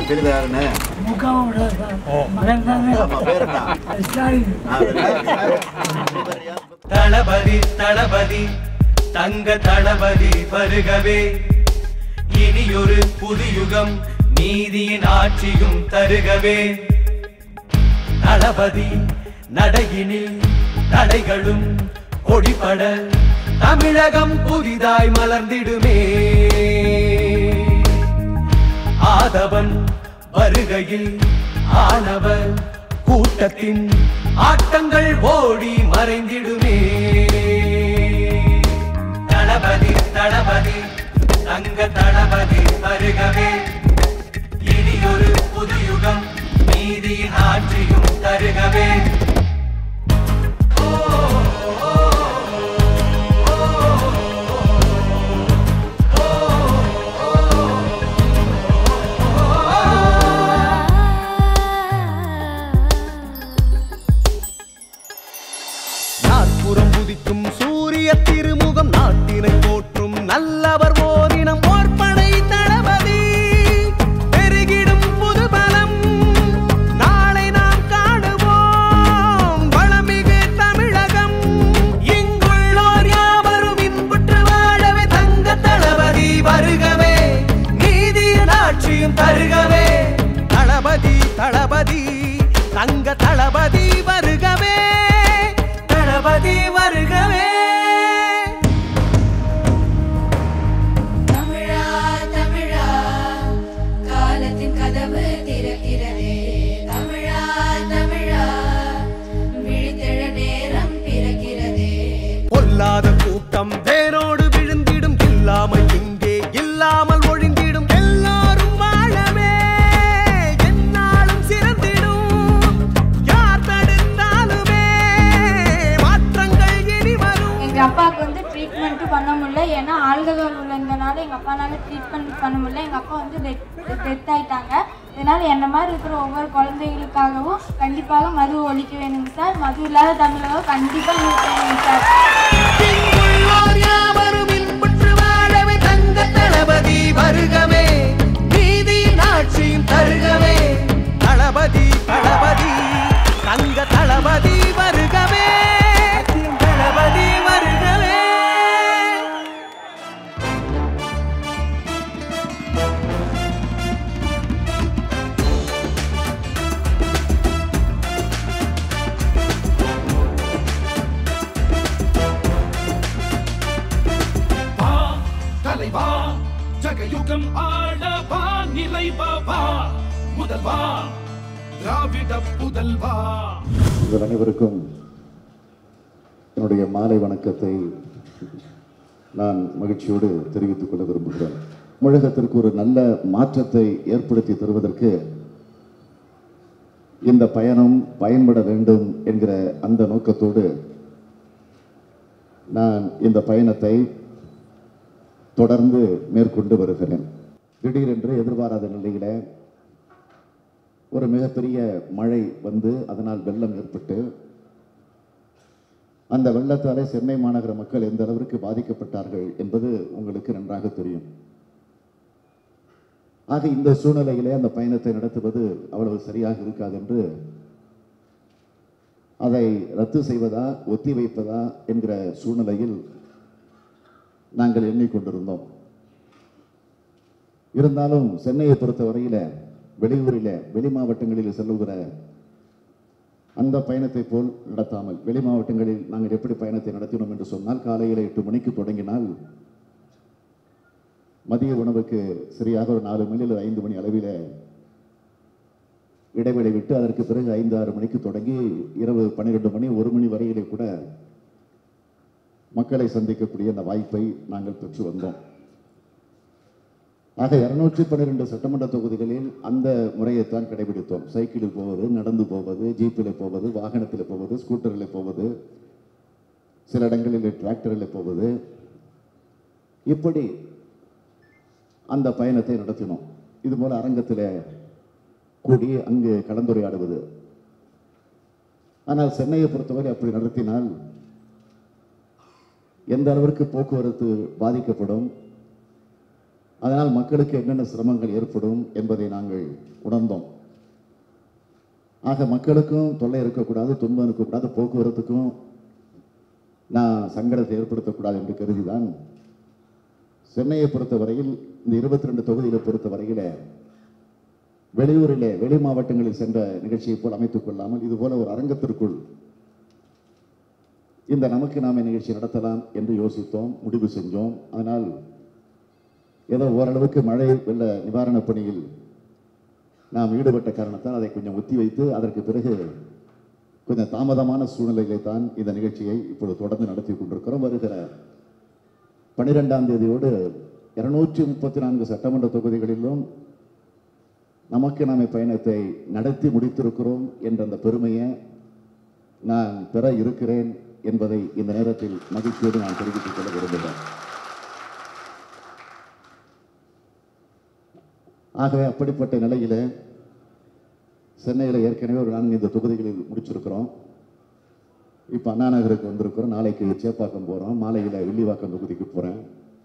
யாருன்னு தெரியுதா யாருன்னு முக்காவும் விடாது சார் மறந்தாங்க ஆமா பேர் என்ன ஸ்டாலின் ஆ, வேற யாரு? தளபதி தளபதி தங்க தளபதி வருகவே இனியொரு புதுயுகம் நீதியின் ஆட்சியும் தருகவே தளபதி நடையினில் தடைகளும் கொடிபட தமிழகம் புதிதாய் மலர்ந்திடுமே ஆதவன் வருகையில் ஆனவர் கூட்டத்தின் ஆட்டங்கள் ஓடி மறைந்திடுமே தளபதி தளபதி தங்க தளபதி வருகவே இனியொரு புதுயுகம் நீதியின் ஆட்சியும் தருகவே நாற்புறம் உதிக்கும் சூரிய திருமுகம் நாட்டினை போற்றும் நல்லவர் ஓரினம் ஓர்படை தளபதி பெருகிடும் புது பலம் நாளை நாம் காணுவோம் வளமிகு தமிழகம் இங்குள்ளோர் யாவரும் இன்புற்று வாழவே தங்க தளபதி வருகவே நீதியின் ஆட்சியும் தருகவே தளபதி தளபதி தங்க தளபதி வருகவே தளபதி வருகவே தமிழா தமிழா காலத்தின் கதவு திறக்கிறதே தமிழா தமிழா விழித்தெழ நேரம் பிறக்கிறதே பொல்லாத கூட்டம் வேரோடு விழுந்திடும் இல்லாமல் இங்கே இல்லாமல் ஒழிந்திடும் எல்லாரும் வாழவே என்னாலும் சிறந்திடும் யார் தடுத்தாலுமே மாற்றங்கள் இனி வரும் எங்கள் அப்பாவுக்கு வந்து ட்ரீட்மெண்ட்டும் பண்ண முடியல ஏன்னா ஆல்கஹால் உள்ளதுனால எங்கள் அப்பானால ட்ரீட்மெண்ட் பண்ண முடியல எங்கள் அப்பா வந்து டெத் டெத் ஆயிட்டாங்க இதனால் என்ன மாதிரி இருக்கிற ஒவ்வொரு குழந்தைகளுக்காகவும் கண்டிப்பாக மது ஒழிக்க வேணுங்க சார் மது இல்லாத தமிழகம் கண்டிப்பாக இருக்க வேணுங்க சார் இங்குள்ளோர் யாவரும் இன்புற்று வாழவே தங்க தளபதி வருகவே நீதியின் ஆட்சியும் தருகவே தளபதி தளபதி தங்க தளபதி வருகவே தளபதி வருகவே வா தலைவா ஜகயுகம் ஆளவா நிலைவா வா முதல்வா திராவிட புதல்வா உங்கள் அனைவருக்கும் என்னுடைய மாலை வணக்கத்தை நான் மகிழ்ச்சியோடு தெரிவித்துக் கொள்ள விரும்புகிறேன் தமிழகத்திற்கு ஒரு நல்ல மாற்றத்தை ஏற்படுத்தி தருவதற்கு இந்த பயணம் பயன்பட வேண்டும் என்கிற அந்த நோக்கத்தோடு நான் இந்த பயணத்தை தொடர்ந்து மேற்கொண்டு வருகிறேன் திடீரென்று எதிர்பாராத நிலையில ஒரு மிகப்பெரிய மழை வந்து அதனால் வெள்ளம் ஏற்பட்டு அந்த வெள்ளத்தாலே சென்னை மாநகர மக்கள் எந்த அளவிற்கு பாதிக்கப்பட்டார்கள் என்பது உங்களுக்கு நன்றாக தெரியும் ஆக இந்த சூழ்நிலையிலே அந்த பயணத்தை நடத்துவது அவ்வளவு சரியாக இருக்காது என்று அதை ரத்து செய்வதா ஒத்தி வைப்பதா என்கிற சூழ்நிலையில் நாங்கள் எண்ணிக்கொண்டிருந்தோம் இருந்தாலும் சென்னையை பொறுத்தவரையில வெளியூரில் வெளி மாவட்டங்களில் செல்லுகிற அந்த பயணத்தை போல் நடத்தாமல் வெளி மாவட்டங்களில் நாங்கள் எப்படி பயணத்தை நடத்தினோம் என்று சொன்னால் காலையில் எட்டு மணிக்கு தொடங்கினால் மதிய உணவுக்கு சரியாக ஒரு நாலு மணி அல்லது ஐந்து மணி அளவில் இடைவெளி விட்டு அதற்கு பிறகு ஐந்து ஆறு மணிக்கு தொடங்கி இரவு பன்னிரெண்டு மணி ஒரு மணி வரையிலே கூட மக்களை சந்திக்கக்கூடிய அந்த வாய்ப்பை நாங்கள் பெற்று வந்தோம் ஆக இருநூற்றி பன்னிரெண்டு சட்டமன்ற தொகுதிகளில் அந்த முறையைத்தான் கடைபிடித்தோம் சைக்கிளில் போவது நடந்து போவது ஜீப்பில் போவது வாகனத்தில் போவது ஸ்கூட்டரில் போவது சில இடங்களில் டிராக்டரில் போவது இப்படி அந்த பயணத்தை நடத்தினோம் இது போல அரங்கத்தில் கூடி அங்கு கலந்துரையாடுவது ஆனால் சென்னையை பொறுத்தவரை அப்படி நடத்தினால் எந்த அளவிற்கு போக்குவரத்து பாதிக்கப்படும் அதனால் மக்களுக்கு என்னென்ன சிரமங்கள் ஏற்படும் என்பதை நாங்கள் உணர்ந்தோம் ஆக மக்களுக்கும் தொல்லை இருக்கக்கூடாது துன்பம் இருக்கக்கூடாது போக்குவரத்துக்கும் நான் சங்கடத்தை ஏற்படுத்தக்கூடாது என்று கருதிதான் சென்னையை பொறுத்தவரையில் இந்த இருபத்தி ரெண்டு தொகுதிகளை பொறுத்தவரையில வெளியூரிலே வெளி மாவட்டங்களில் சென்ற நிகழ்ச்சியை போல் அமைத்துக் கொள்ளாமல் இது போல ஒரு அரங்கத்திற்குள் இந்த நமக்கு நாம நிகழ்ச்சி நடத்தலாம் என்று யோசித்தோம் முடிவு செஞ்சோம் அதனால் ஏதோ ஓரளவுக்கு மழை வெள்ள நிவாரணப் பணியில் நாம் ஈடுபட்ட காரணத்தால் அதை கொஞ்சம் ஒத்தி வைத்து அதற்கு பிறகு கொஞ்சம் தாமதமான சூழ்நிலையிலே தான் இந்த நிகழ்ச்சியை இப்பொழுது தொடர்ந்து நடத்தி கொண்டிருக்கிறோம் வருகிற பனிரெண்டாம் தேதியோடு இருநூற்றி முப்பத்தி நான்கு சட்டமன்ற தொகுதிகளிலும் நமக்கு நாம பயணத்தை நடத்தி முடித்திருக்கிறோம் என்ற அந்த பெருமையை நான் பெற இருக்கிறேன் என்பதை இந்த நேரத்தில் மகிழ்ச்சியோடு நான் தெரிவித்துக் கொள்ள விரும்புகிறேன் ஆகவே அப்படிப்பட்ட நிலையில சென்னையில் ஏற்கனவே ஒரு நான்கு இந்த தொகுதிகளில் முடிச்சிருக்கிறோம் இப்போ அண்ணா நகருக்கு வந்திருக்கிறோம் நாளைக்கு சேப்பாக்கம் போகிறோம் மாலையில் வில்லிவாக்கம் தொகுதிக்கு போகிறேன்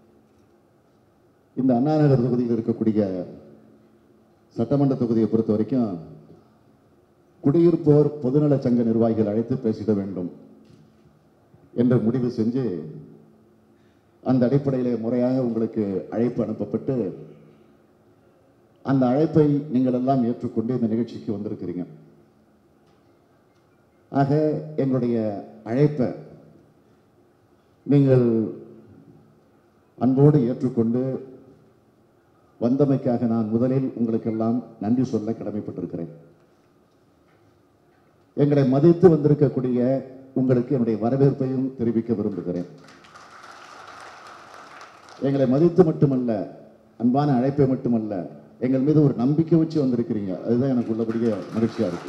இந்த அண்ணா நகர் தொகுதியில் இருக்கக்கூடிய சட்டமன்ற தொகுதியை பொறுத்த வரைக்கும் குடியிருப்போர் பொதுநல சங்க நிர்வாகிகள் அழைத்து பேசிட வேண்டும் என்று முடிவு செஞ்சு அந்த அடிப்படையில் முறையாக உங்களுக்கு அழைப்பு அனுப்பப்பட்டு அந்த அழைப்பை நீங்கள் எல்லாம் ஏற்றுக்கொண்டு இந்த நிகழ்ச்சிக்கு வந்திருக்கிறீங்க ஆக எங்களுடைய அழைப்பை நீங்கள் அன்போடு ஏற்றுக்கொண்டு வந்தமைக்காக நான் முதலில் உங்களுக்கெல்லாம் நன்றி சொல்ல கடமைப்பட்டிருக்கிறேன் எங்களை மதித்து வந்திருக்கக்கூடிய உங்களுக்கு என்னுடைய வரவேற்பையும் தெரிவிக்க விரும்புகிறேன் எங்களை மதித்து மட்டுமல்ல அன்பான அழைப்பை மட்டுமல்ல எங்கள் மீது ஒரு நம்பிக்கை வச்சு வந்திருக்கிறீங்க அதுதான் எனக்கு உள்ளபடியே மகிழ்ச்சியா இருக்கு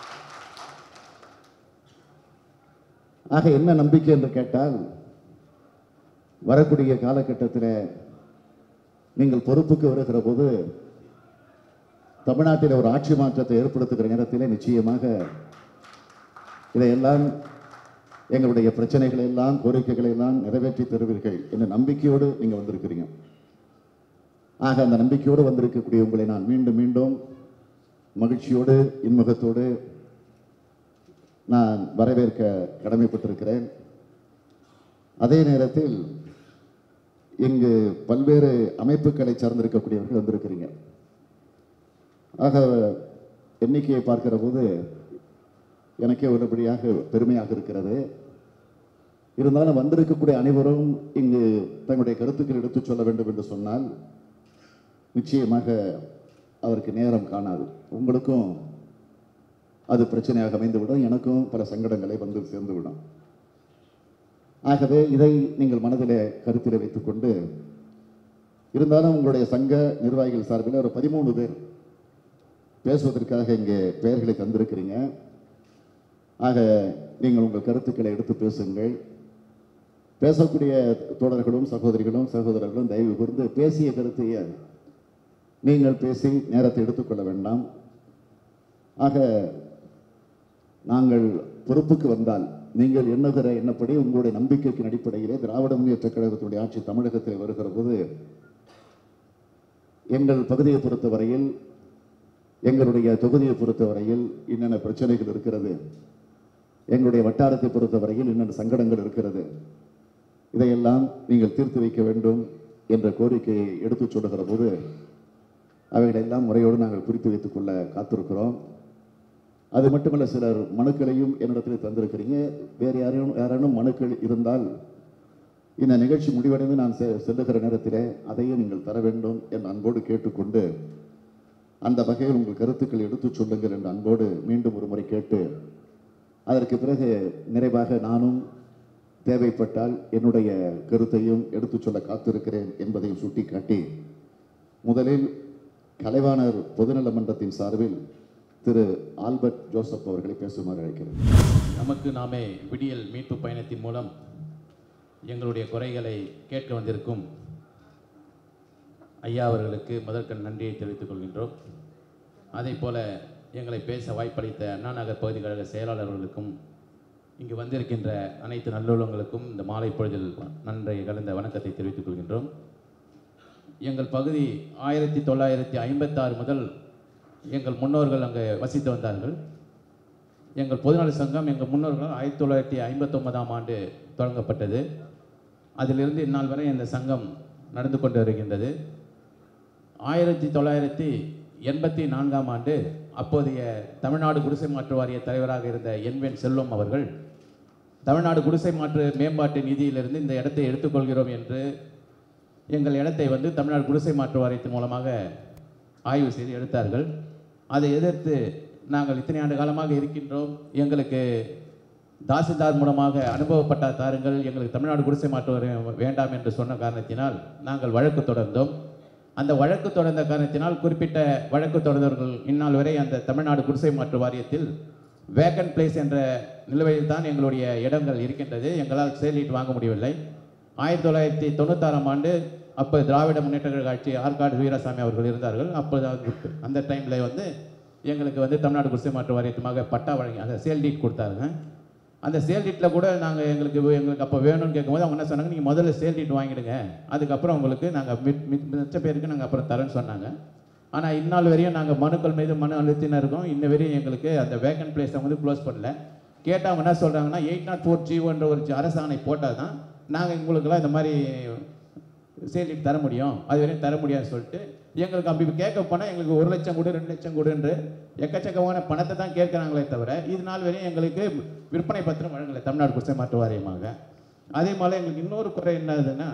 ஆக என்ன நம்பிக்கை என்று கேட்டால் வரக்கூடிய காலகட்டத்தில் நீங்கள் பொறுப்புக்கு வருகிற போது தமிழ்நாட்டில் ஒரு ஆட்சி மாற்றத்தை ஏற்படுத்துகிற நேரத்தில் நிச்சயமாக இதையெல்லாம் எங்களுடைய பிரச்சனைகளை எல்லாம் கோரிக்கைகளை எல்லாம் நிறைவேற்றி தருவீர்கள் என்ற நம்பிக்கையோடு நீங்கள் வந்திருக்கிறீங்க ஆக அந்த நம்பிக்கையோடு வந்திருக்கக்கூடிய உங்களை நான் மீண்டும் மீண்டும் மகிழ்ச்சியோடு இன்முகத்தோடு நான் வரவேற்க கடமைப்பட்டிருக்கிறேன் அதே நேரத்தில் இங்கு பல்வேறு அமைப்புகளை சார்ந்திருக்கக்கூடியவர்கள் வந்திருக்கிறீங்க ஆக எண்ணிக்கையை பார்க்கிற போது எனக்கே உள்ளபடியாக பெருமையாக இருக்கிறது இருந்தாலும் வந்திருக்கக்கூடிய அனைவரும் இங்கு தங்களுடைய கருத்துக்கள் எடுத்துச் சொல்ல வேண்டும் என்று சொன்னால் நிச்சயமாக அதற்கு நேரம் காணாது உங்களுக்கும் அது பிரச்சனையாக அமைந்துவிடும் எனக்கும் பல சங்கடங்களை வந்து சேர்ந்துவிடும் ஆகவே இதை நீங்கள் மனதிலே கருத்தில் வைத்துக்கொண்டு இருந்தாலும் உங்களுடைய சங்க நிர்வாகிகள் சார்பில் ஒரு பதிமூணு பேர் பேசுவதற்காக இங்கே பெயர்களை தந்திருக்கிறீங்க ஆக நீங்கள் உங்கள் கருத்துக்களை எடுத்து பேசுங்கள் பேசக்கூடிய தோழர்களும் சகோதரிகளும் சகோதரர்களும் தயவு கூர்ந்து பேசிய கருத்தையே நீங்கள் பேசி நேரத்தை எடுத்துக்கொள்ள வேண்டாம் ஆக நாங்கள் பொறுப்புக்கு வந்தால் நீங்கள் எண்ணுகிற எண்ணப்படி உங்களுடைய நம்பிக்கைக்கு அடிப்படையிலே திராவிட முன்னேற்ற கழகத்துடைய ஆட்சி தமிழகத்தில் வருகிற போது எங்கள் பகுதியை பொறுத்தவரையில் எங்களுடைய தொகுதியை பொறுத்தவரையில் என்னென்ன பிரச்சனைகள் இருக்கிறது எங்களுடைய வட்டாரத்தை பொறுத்தவரையில் என்னென்ன சங்கடங்கள் இருக்கிறது இதையெல்லாம் நீங்கள் தீர்த்து வைக்க வேண்டும் என்ற கோரிக்கையை எடுத்துச் சொல்லுகிற போது அவைகளெல்லாம் முறையோடு நாங்கள் குறித்து வைத்துக் கொள்ள காத்திருக்கிறோம் அது மட்டுமல்ல சிலர் மனுக்களையும் என்னிடத்தில் தந்திருக்கிறீங்க வேறு யாரையும் யாரேனும் மனுக்கள் இருந்தால் இந்த நிகழ்ச்சி முடிவடைந்து நான் செ- செல்லுகிற நேரத்திலே அதையும் நீங்கள் தர வேண்டும் என் அன்போடு கேட்டுக்கொண்டு அந்த வகையில் உங்கள் கருத்துக்கள் எடுத்துச் சொல்லுங்கள் என்று அன்போடு மீண்டும் ஒரு முறை கேட்டு அதற்கு பிறகு நிறைவாக நானும் தேவைப்பட்டால் என்னுடைய கருத்தையும் எடுத்துச் சொல்ல காத்திருக்கிறேன் என்பதையும் சுட்டிக்காட்டி முதலில் கலைவாணர் பொதுநல மன்றத்தின் சார்பில் திரு ஆல்பர்ட் ஜோசப் அவர்களை பேசுமாறு அழைக்கிறேன் நமக்கு நாமே விடியல் மீட்பு பயணத்தின் மூலம் எங்களுடைய குறைகளை கேட்க வந்திருக்கும் ஐயா அவர்களுக்கு முதற்கண் நன்றியை தெரிவித்துக் கொள்கின்றோம் அதே போல எங்களை பேச வாய்ப்பளித்த அண்ணா நகர் பகுதி கழக செயலாளர்களுக்கும் இங்கு வந்திருக்கின்ற அனைத்து நல்லுள்ளங்களுக்கும் இந்த மாலை பொழுதில் நன்றை கலந்த வணக்கத்தை தெரிவித்துக் கொள்கின்றோம் எங்கள் பகுதி ஆயிரத்தி தொள்ளாயிரத்தி ஐம்பத்தாறு முதல் எங்கள் முன்னோர்கள் அங்கே வசித்து வந்தார்கள் எங்கள் பொதுநல சங்கம் எங்கள் முன்னோர்கள் ஆயிரத்தி தொள்ளாயிரத்தி ஐம்பத்தொன்பதாம் ஆண்டு தொடங்கப்பட்டது அதிலிருந்து இந்நாள் வரை இந்த சங்கம் நடந்து கொண்டு வருகின்றது ஆயிரத்தி தொள்ளாயிரத்தி எண்பத்தி நான்காம் ஆண்டு அப்போதைய தமிழ்நாடு குடிசை மாற்று வாரிய தலைவராக இருந்த என்வென் செல்வம் அவர்கள் தமிழ்நாடு குடிசை மாற்று மேம்பாட்டு நிதியிலிருந்து இந்த இடத்தை எடுத்துக்கொள்கிறோம் என்று எங்கள் இடத்தை வந்து தமிழ்நாடு குடிசை மாற்று வாரியத்தின் மூலமாக ஆய்வு செய்து எடுத்தார்கள் அதை எதிர்த்து நாங்கள் இத்தனை ஆண்டு காலமாக இருக்கின்றோம் எங்களுக்கு தாசில்தார் மூலமாக அனுபவப்பட்ட தாருங்கள் எங்களுக்கு தமிழ்நாடு குடிசை மாற்று வாரியம் வேண்டாம் என்று சொன்ன காரணத்தினால் நாங்கள் வழக்கு தொடர்ந்தோம் அந்த வழக்கு தொடர்ந்த காரணத்தினால் குறிப்பிட்ட வழக்கு தொடர்ந்தவர்கள் இந்நாள் வரை அந்த தமிழ்நாடு குடிசை மாற்று வாரியத்தில் வேக்கன் பிளேஸ் என்ற நிலுவையில் தான் எங்களுடைய இடங்கள் இருக்கின்றது எங்களால் செயலீட்டு வாங்க முடியவில்லை ஆயிரத்தி தொள்ளாயிரத்தி தொண்ணூத்தாறாம் ஆண்டு அப்போ திராவிட முன்னேற்ற கழக ஆட்சி ஆற்காடு வீராசாமி அவர்கள் இருந்தார்கள் அப்போது அது- அந்த டைமில் வந்து எங்களுக்கு வந்து தமிழ்நாடு குடிசை மாற்று வாரியத்துமாக பட்டா வழங்கி அந்த சேல் டீட் கொடுத்தாருங்க அந்த சேல் டீட்டில் கூட நாங்கள் எங்களுக்கு வே- எங்களுக்கு அப்போ வேணும்னு கேட்கும்போது அவங்க என்ன சொன்னாங்க நீங்கள் முதல்ல சேல் டீட் வாங்கிடுங்க அதுக்கப்புறம் உங்களுக்கு நாங்கள் மிச்ச பேருக்கு நாங்கள் அப்புறம் தரேன்னு சொன்னாங்க ஆனால் இந்நாள் வரையும் நாங்கள் மனுக்கள் மீது மனு அழுத்தின இருக்கோம் இன்ன வரையும் எங்களுக்கு அந்த வேக்கன் பிளேஸை வந்து க்ளோஸ் பண்ணல கேட்டால் அவங்க என்ன சொல்கிறாங்கன்னா எயிட் நாட் ஃபோர் ஜீவோன்ற ஒரு அரசாணை போட்டால் தான் நாங்கள் உங்களுக்கெல்லாம் இந்த மாதிரி சேலிட்டு தர முடியும் அது வரையும் தர முடியாதுன்னு சொல்லிட்டு எங்களுக்கு அப்படி கேட்க போனால் எங்களுக்கு ஒரு லட்சம் கொடு ரெண்டு லட்சம் கொடுன்று எக்கச்சக்கமான பணத்தை தான் கேட்குறாங்களே தவிர இது நாள் வரையும் எங்களுக்கு விற்பனை பத்திரம் வழங்கலை தமிழ்நாடு குடிசை மாற்று வாரியமாக அதே மாதிரி எங்களுக்கு இன்னொரு குறை என்னதுன்னா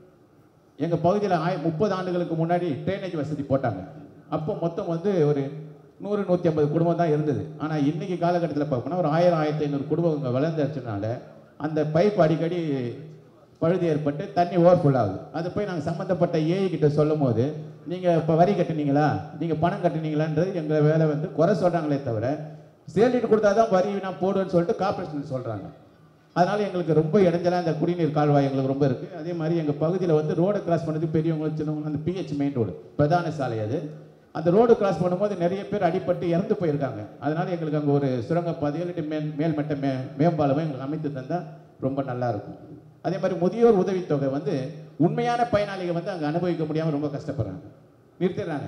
எங்கள் பகுதியில் ஆய முப்பது ஆண்டுகளுக்கு முன்னாடி ட்ரைனேஜ் வசதி போட்டாங்க அப்போ மொத்தம் வந்து ஒரு நூறு நூற்றி ஐம்பது குடும்பம் தான் இருந்தது ஆனால் இன்னைக்கு காலகட்டத்தில் பார்க்கணும் ஒரு ஆயிரம் ஆயிரத்தி ஐநூறு குடும்பம் இங்கே வளர்ந்துருச்சுனால அந்த பைப் அடிக்கடி பழுது ஏற்பட்டு தண்ணி ஓவர்ஃபுல் ஆகுது அது போய் நாங்கள் சம்மந்தப்பட்ட ஏஐ கிட்ட சொல்லும் போது நீங்கள் இப்போ வரி கட்டுனீங்களா நீங்கள் பணம் கட்டுனீங்களான்றது எங்கள் வேலை வந்து குறை சொல்கிறாங்களே தவிர சேலிட்டு கொடுத்தா தான் வரி நான் போடுவேன்னு சொல்லிட்டு கார்பரேஷன் சொல்கிறாங்க அதனால எங்களுக்கு ரொம்ப இடைஞ்சலாக இந்த குடிநீர் கால்வாய் எங்களுக்கு ரொம்ப இருக்குது அதே மாதிரி எங்கள் பகுதியில் வந்து ரோடை கிராஸ் பண்ணது பெரியவங்க சின்னவங்க அந்த பிஹெச் மெயின் ரோடு பிரதான சாலை அது அந்த ரோடு கிராஸ் பண்ணும்போது நிறைய பேர் அடிபட்டு இறந்து போயிருக்காங்க அதனால எங்களுக்கு அங்கே ஒரு சுரங்கப்பாதையோ இல்லாட்டி மேல் மேல்மட்ட மே மேம்பாலமோ எங்களுக்கு அமைத்து தந்தால் ரொம்ப நல்லா இருக்கும் அதே மாதிரி முதியோர் உதவித்தொகை வந்து உண்மையான பயனாளிகள் வந்து அங்கே அனுபவிக்க முடியாமல் ரொம்ப கஷ்டப்படுறாங்க நிறுத்திடுறாங்க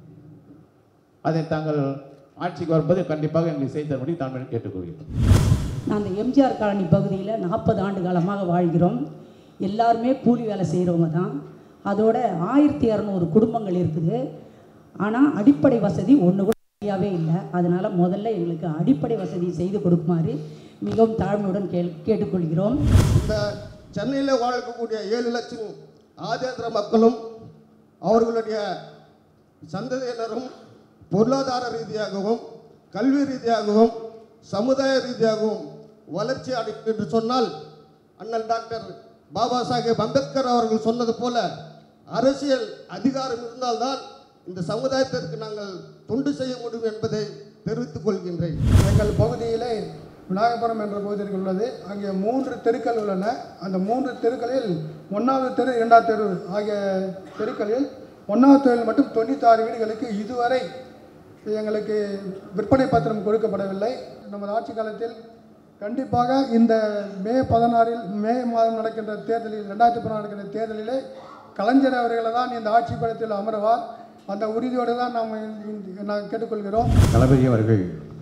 அதை தாங்கள் ஆட்சிக்கு வரும்போது கண்டிப்பாக எங்களுக்கு செய்து தரும்படி தாழ்மையை கேட்டுக்கொள்கிறோம் நான் அந்த எம்ஜிஆர் காலனி பகுதியில் நாற்பது ஆண்டு காலமாக வாழ்கிறோம் எல்லாருமே கூலி வேலை செய்கிறவங்க தான் அதோட ஆயிரத்தி இரநூறு குடும்பங்கள் இருக்குது ஆனால் அடிப்படை வசதி ஒன்று கூட சரியாகவே இல்லை அதனால் முதல்ல எங்களுக்கு அடிப்படை வசதி செய்து கொடுக்குமாறு மிகவும் தாழ்மையுடன் கேள் கேட்டுக்கொள்கிறோம் இந்த சென்னையில் வாழக்கூடிய ஏழு லட்சம் ஆதேந்திர மக்களும் அவர்களுடைய சந்ததியினரும் பொருளாதார ரீதியாகவும் கல்வி ரீதியாகவும் சமுதாய ரீதியாகவும் வளர்ச்சி அடையும் என்று சொன்னால் அண்ணல் டாக்டர் பாபா சாஹேப் அம்பேத்கர் அவர்கள் சொன்னது போல அரசியல் அதிகாரம் இருந்தால்தான் இந்த சமுதாயத்திற்கு நாங்கள் தொண்டு செய்ய முடியும் என்பதை தெரிவித்துக் கொள்கின்றேன் எங்கள் பகுதியிலே விநாயகபுரம் என்ற பகுதியில் உள்ளது அங்கே மூன்று தெருக்கள் உள்ளன அந்த மூன்று தெருக்களில் ஒன்றாவது தெரு இரண்டாவது தெரு ஆகிய தெருக்களில் ஒன்றாவது தெருவில் மட்டும் தொண்ணூத்தாறு வீடுகளுக்கு இதுவரை எங்களுக்கு விற்பனை பத்திரம் கொடுக்கப்படவில்லை நமது ஆட்சி காலத்தில் கண்டிப்பாக இந்த மே பதினாறில் மே மாதம் நடக்கின்ற தேர்தலில் ரெண்டாயிரத்தி பதினாறு நடக்கின்ற தேர்தலிலே கலைஞர் அவர்களை தான் இந்த ஆட்சி படத்தில் அமர்வார் அந்த உறுதியோடு தான் நாம் இந்த- நான் கேட்டுக்கொள்கிறோம் தளபதி அவர்கள்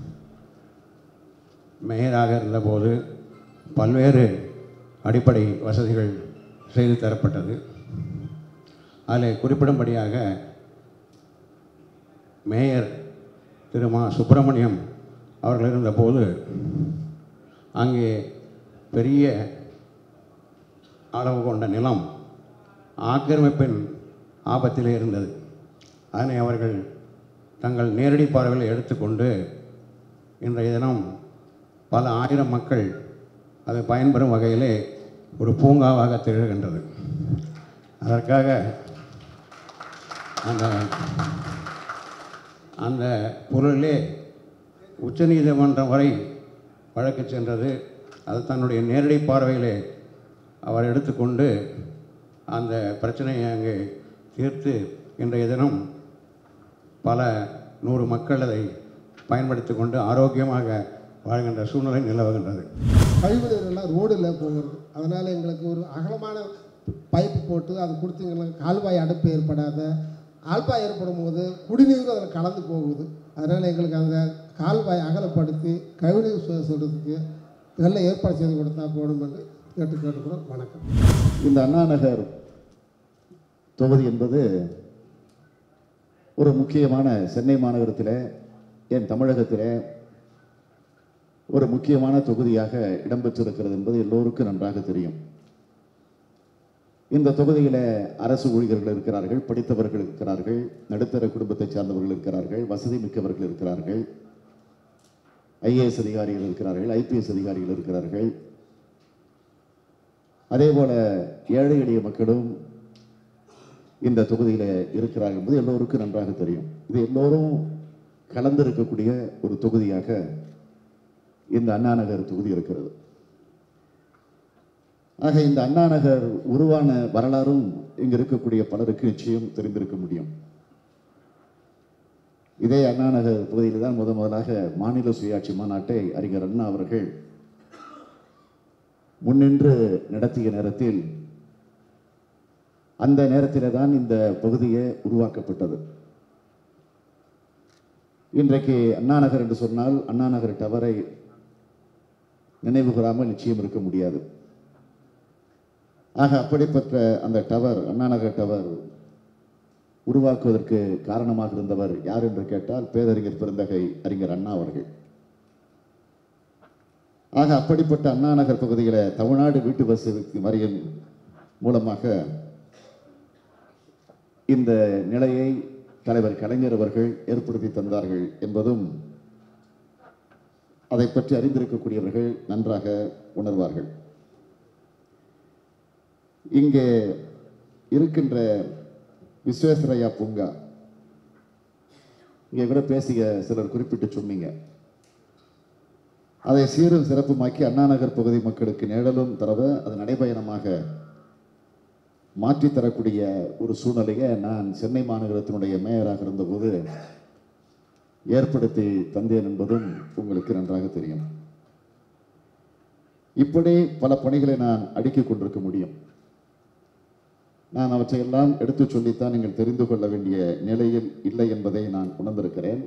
மேயராக இருந்தபோது பல்வேறு அடிப்படை வசதிகள் செய்து தரப்பட்டது அதில் குறிப்பிடும்படியாக மேயர் திரு மா சுப்பிரமணியம் அவர்கள் இருந்தபோது அங்கே பெரிய அளவு கொண்ட நிலம் ஆக்கிரமிப்பின் ஆபத்திலே இருந்தது அதனை அவர்கள் தங்கள் நேரடி பார்வையில் எடுத்துக்கொண்டு இன்றைய தினம் பல ஆயிரம் மக்கள் அது பயன்பெறும் வகையிலே ஒரு பூங்காவாக திகழ்கின்றது அதற்காக அந்த அந்த பொருளிலே உச்சநீதிமன்றம் வரை வழக்கு சென்றது அது தன்னுடைய நேரடி பார்வையிலே அவர் எடுத்துக்கொண்டு அந்த பிரச்சனையை அங்கே தீர்த்து இன்றைய தினம் பல நூறு மக்கள் அதை பயன்படுத்தி கொண்டு ஆரோக்கியமாக வாழ்கின்ற சூழ்நிலை நிலவுகின்றது கழிவுநீரெல்லாம் ரோடில் போகிறது அதனால் எங்களுக்கு ஒரு அகலமான பைப்பு போட்டு அது கொடுத்தீங்கன்னா கால்வாய் அடைப்பு ஏற்படாத ஆல்பாய் ஏற்படும் போது குடிநீரும் அதில் கலந்து போகுது அதனால் எங்களுக்கு அந்த கால்வாய் அகலப்படுத்தி கழிவுநீர் சு- சுடுறதுக்கு நல்ல ஏற்பாடு செய்து கொடுத்தா போடும் என்று கேட்டு கேட்டுக்கிறோம் வணக்கம் இந்த அண்ணா நகர் தொகுதி என்பது ஒரு முக்கியமான சென்னை மாநகரத்தில் என் தமிழகத்தில் ஒரு முக்கியமான தொகுதியாக இடம்பெற்றிருக்கிறது என்பது எல்லோருக்கும் நன்றாக தெரியும் இந்த தொகுதியில் அரசு ஊழியர்கள் இருக்கிறார்கள் படித்தவர்கள் இருக்கிறார்கள் நடுத்தர குடும்பத்தைச் சார்ந்தவர்கள் இருக்கிறார்கள் வசதி மிக்கவர்கள் இருக்கிறார்கள் ஐஏஎஸ் அதிகாரிகள் இருக்கிறார்கள் ஐபிஎஸ் அதிகாரிகள் இருக்கிறார்கள் அதே போல ஏழை எளிய மக்களும் இந்த தொகுதியில் இருக்கிறார்கள் என்பது எல்லோருக்கும் நன்றாக தெரியும் இது எல்லோரும் கலந்திருக்கக்கூடிய ஒரு தொகுதியாக இந்த அண்ணா நகர் தொகுதி இருக்கிறது ஆக இந்த அண்ணா நகர் உருவான வரலாறும் இங்கு இருக்கக்கூடிய பலருக்கு நிச்சயம் தெரிந்திருக்க முடியும் இதே அண்ணா நகர் பகுதியில் தான் முத முதலாக மாநில சுயாட்சி மாநாட்டை அறிஞர் அண்ணா அவர்கள் முன்னின்று நடத்திய நேரத்தில் அந்த நேரத்தில் தான் இந்த பகுதியே உருவாக்கப்பட்டது இன்றைக்கு அண்ணா நகர் என்று சொன்னால் அண்ணா நகர் டவரை நினைவு கூறாமல் நிச்சயம் இருக்க முடியாது ஆக அப்படிப்பட்ட அந்த டவர் அண்ணா நகர் டவர் உருவாக்குவதற்கு காரணமாக இருந்தவர் யார் என்று கேட்டால் பேரறிஞர் பெருந்தகை அறிஞர் அண்ணா அவர்கள் ஆக அப்படிப்பட்ட அண்ணா நகர் பகுதியில் தமிழ்நாடு வீட்டு வசதி வரியின் மூலமாக இந்த நிலையை தலைவர் கலைஞர் அவர்கள் ஏற்படுத்தி தந்தார்கள் என்பதும் அதை பற்றி அறிந்திருக்கக்கூடியவர்கள் நன்றாக உணர்வார்கள் இங்கே இருக்கின்ற விஸ்வேஸ்வரையா பூங்கா இங்கே கூட பேசிய சிலர் குறிப்பிட்டு சொன்னீங்க அதை சீரும் சிறப்புமாக்கி அண்ணா நகர் பகுதி மக்களுக்கு நிழலும் தரவ அது நடைபயணமாக மாற்றி தரக்கூடிய ஒரு சூழ்நிலையை நான் சென்னை மாநகரத்தினுடைய மேயராக இருந்தபோது ஏற்படுத்தி தந்தேன் என்பதும் உங்களுக்கு நன்றாக தெரியும் இப்படி பல பணிகளை நான் அடுக்கிக் கொண்டிருக்க முடியும் நான் அவற்றையெல்லாம் எடுத்துச் சொல்லித்தான் நீங்கள் தெரிந்து கொள்ள வேண்டிய நிலையில் இல்லை என்பதை நான் உணர்ந்திருக்கிறேன்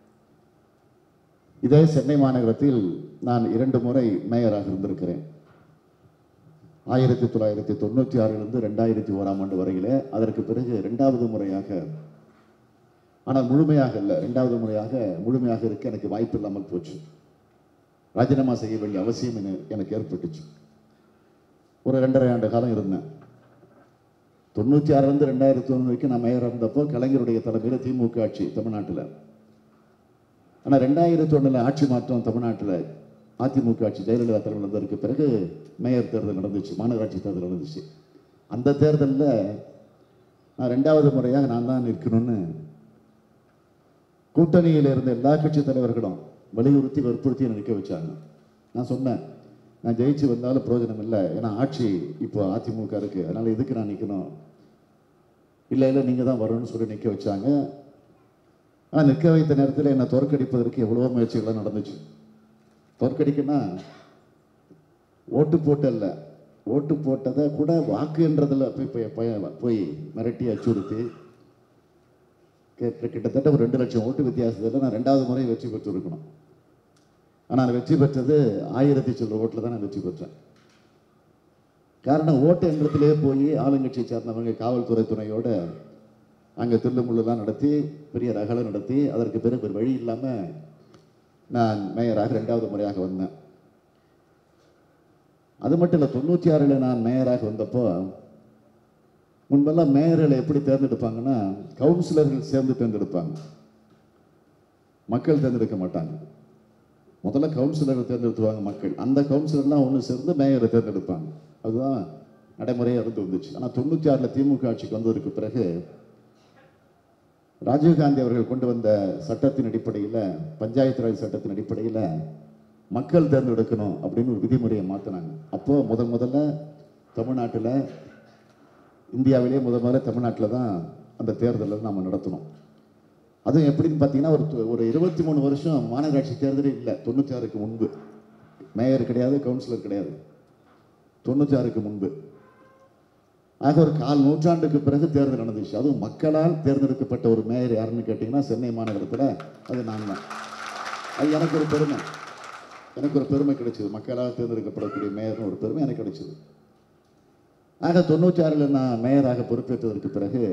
இதே சென்னை மாநகரத்தில் நான் இரண்டு முறை மேயராக இருந்திருக்கிறேன் ஆயிரத்தி தொள்ளாயிரத்தி தொண்ணூற்றி ஆறிலிருந்து ரெண்டாயிரத்தி ஓராம் ஆண்டு வரையிலே அதற்கு பிறகு ரெண்டாவது முறையாக ஆனால் முழுமையாக இல்லை ரெண்டாவது முறையாக முழுமையாக இருக்க எனக்கு வாய்ப்பு இல்லாமல் போச்சு ராஜினாமா செய்ய வேண்டிய அவசியம் என- எனக்கு ஏற்பட்டுச்சு ஒரு ரெண்டரை ஆண்டு காலம் இருந்தேன் தொண்ணூற்றி ஆறுலேருந்து ரெண்டாயிரத்தி ஒன்று வரைக்கும் நான் மேயராக இருந்தப்போ கலைஞருடைய தலைமையில் திமுக ஆட்சி தமிழ்நாட்டில் ஆனால் ரெண்டாயிரத்தி ஒன்றில் ஆட்சி மாற்றம் தமிழ்நாட்டில் அதிமுக ஆட்சி ஜெயலலிதா தலைமையில் வந்ததற்கு பிறகு மேயர் தேர்தல் நடந்துச்சு மாநகராட்சி தேர்தல் நடந்துச்சு அந்த தேர்தலில் நான் ரெண்டாவது முறையாக நான் தான் நிற்கணும்னு கூட்டணியில் இருந்த எல்லா கட்சி தலைவர்களும் வலியுறுத்தி வற்புறுத்தி என்னை நிற்க வச்சாங்க நான் சொன்னேன் நான் ஜெயிச்சு வந்தாலும் பிரயோஜனம் இல்லை ஏன்னா ஆட்சி இப்போ அதிமுக இருக்குது அதனால் எதுக்கு நான் நிற்கணும் இல்லை இல்லை நீங்கள் தான் வரணும்னு சொல்லி நிற்க வச்சாங்க ஆனால் நிற்க வைத்த நேரத்தில் என்னை தோற்கடிப்பதற்கு எவ்வளவோ முயற்சிகள்லாம் நடந்துச்சு தோற்கடிக்கன்னா ஓட்டு போட்டல்ல ஓட்டு போட்டதை கூட வாக்குன்றதில் போய் போய் போய் போய் மிரட்டி அச்சுறுத்தி கிட்ட- கிட்டத்தட்ட ஒரு ரெண்டு லட்சம் ஓட்டு வித்தியாசத்தில் நான் ரெண்டாவது முறை வெற்றி பெற்றிருக்கணும் ஆனால் நான் வெற்றி பெற்றது ஆயிரத்தி சில்லற ஓட்டில் தான் நான் வெற்றி பெற்றேன் காரணம் ஓட்டு எண்ணத்திலே போய் ஆளுங்கட்சியை சார்ந்தவங்க காவல்துறை துணையோட அங்கே தில்லுமுள்ளுலாம் நடத்தி பெரிய ரகலை நடத்தி அதற்கு பிறகு ஒரு வழி இல்லாமல் நான் மேயராக ரெண்டாவது முறையாக வந்தேன் அது மட்டும் இல்லை தொண்ணூற்றி ஆறில் நான் மேயராக வந்தப்போ முன்பெல்லாம் மேயர்களை எப்படி தேர்ந்தெடுப்பாங்கன்னா கவுன்சிலர்கள் சேர்ந்து தேர்ந்தெடுப்பாங்க மக்கள் தேர்ந்தெடுக்க மாட்டாங்க முதல்ல கவுன்சிலரை தேர்ந்தெடுத்துவாங்க மக்கள் அந்த கவுன்சிலர்லாம் ஒன்று சேர்ந்து மேயரை தேர்ந்தெடுப்பாங்க அதுதான் நடைமுறையாக இருந்து வந்துச்சு ஆனால் தொண்ணூற்றி ஆறில் திமுக ஆட்சிக்கு வந்ததற்கு பிறகு ராஜீவ்காந்தி அவர்கள் கொண்டு வந்த சட்டத்தின் அடிப்படையில் பஞ்சாயத்து ராஜ் சட்டத்தின் அடிப்படையில் மக்கள் தேர்ந்தெடுக்கணும் அப்படின்னு ஒரு விதிமுறையை மாற்றினாங்க அப்போ முதல் முதல்ல தமிழ்நாட்டில் இந்தியாவிலேயே முதல் முதல்ல தமிழ்நாட்டில் தான் அந்த தேர்தலை நாம் நடத்தினோம் அதுவும் எப்படின்னு பார்த்தீங்கன்னா ஒரு து- ஒரு இருபத்தி மூணு வருஷம் மாநகராட்சி தேர்தலே இல்லை தொண்ணூற்றி ஆறுக்கு முன்பு மேயர் கிடையாது கவுன்சிலர் கிடையாது தொண்ணூற்றி ஆறுக்கு முன்பு ஆக ஒரு கால் நூற்றாண்டுக்கு பிறகு தேர்தல் நடந்துச்சு அதுவும் மக்களால் தேர்ந்தெடுக்கப்பட்ட ஒரு மேயர் யாருன்னு கேட்டிங்கன்னா சென்னை மாநகரத்தில் அது நான் தான் அது எனக்கு ஒரு பெருமை எனக்கு ஒரு பெருமை கிடைச்சது மக்களால் தேர்ந்தெடுக்கப்படக்கூடிய மேயர்னு ஒரு பெருமை எனக்கு கிடைச்சது ஆக தொண்ணூற்றி ஆறில் நான் மேயராக பொறுப்பேற்றதற்கு பிறகு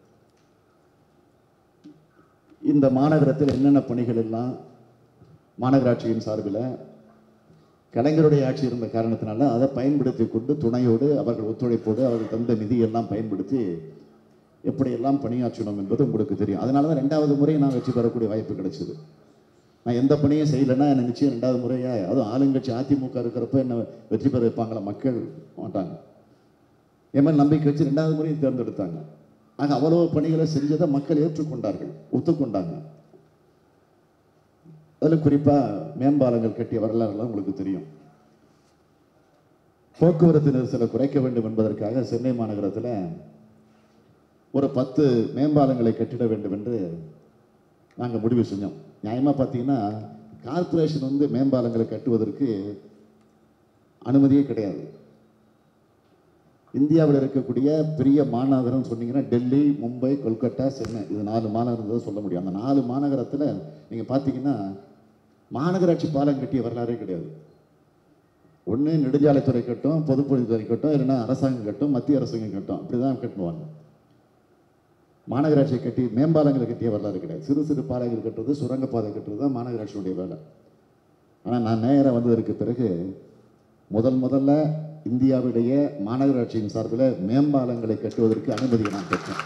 இந்த மாநகரத்தில் என்னென்ன பணிகள் எல்லாம் மாநகராட்சியின் சார்பில் கலைஞருடைய ஆட்சி இருந்த காரணத்தினால அதை பயன்படுத்தி கொண்டு துணையோடு அவர்கள் ஒத்துழைப்போடு அவர்கள் தந்த நிதியெல்லாம் பயன்படுத்தி எப்படியெல்லாம் பணியாற்றணும் என்பது உங்களுக்கு தெரியும் அதனால தான் ரெண்டாவது முறை நான் வெற்றி பெறக்கூடிய வாய்ப்பு கிடைச்சது நான் எந்த பணியும் செய்யலைன்னா என்னை நிச்சயம் ரெண்டாவது முறையா அதுவும் ஆளுங்கட்சி அதிமுக இருக்கிறப்ப என்ன வெற்றி பெற வைப்பாங்களா மக்கள் மாட்டாங்க என் மேல் நம்பிக்கை வச்சு ரெண்டாவது முறையும் தேர்ந்தெடுத்தாங்க ஆக அவ்வளவு பணிகளை செஞ்சதை மக்கள் ஏற்றுக்கொண்டார்கள் ஒத்துக்கொண்டாங்க அதில் குறிப்பாக மேம்பாலங்கள் கட்டிய வரலாறுலாம் உங்களுக்கு தெரியும் போக்குவரத்து நெரிசலை குறைக்க வேண்டும் என்பதற்காக சென்னை மாநகரத்தில் ஒரு பத்து மேம்பாலங்களை கட்டிட வேண்டும் என்று நாங்கள் முடிவு செஞ்சோம் நியாயமாக பார்த்தீங்கன்னா கார்ப்பரேஷன் வந்து மேம்பாலங்களை கட்டுவதற்கு அனுமதியே கிடையாது இந்தியாவில் இருக்கக்கூடிய பெரிய மாநகரம் சொன்னீங்கன்னா டெல்லி மும்பை கொல்கத்தா சென்னை இது நாலு மாநகரம் தான் சொல்ல முடியும் அந்த நாலு மாநகரத்தில் நீங்கள் பார்த்தீங்கன்னா மாநகராட்சி பாலம் கட்டிய வரலாறே கிடையாது ஒன்று நெடுஞ்சாலைத்துறை கட்டும் பொதுப்பணித்துறை கட்டும் இல்லைன்னா அரசாங்கம் கட்டும் மத்திய அரசாங்கம் கட்டும் அப்படி தான் கட்டுவாங்க மாநகராட்சியை கட்டி மேம்பாலங்களை கட்டிய வரலாறு கிடையாது சிறு சிறு பாலங்கள் கட்டுறது சுரங்கப்பாதை கட்டுறது தான் மாநகராட்சியுடைய வேலை ஆனால் நான் நேராக வந்ததற்கு பிறகு முதல் முதல்ல இந்தியாவிலேயே மாநகராட்சியின் சார்பில் மேம்பாலங்களை கட்டுவதற்கு அனுமதியை நான் பெற்றேன்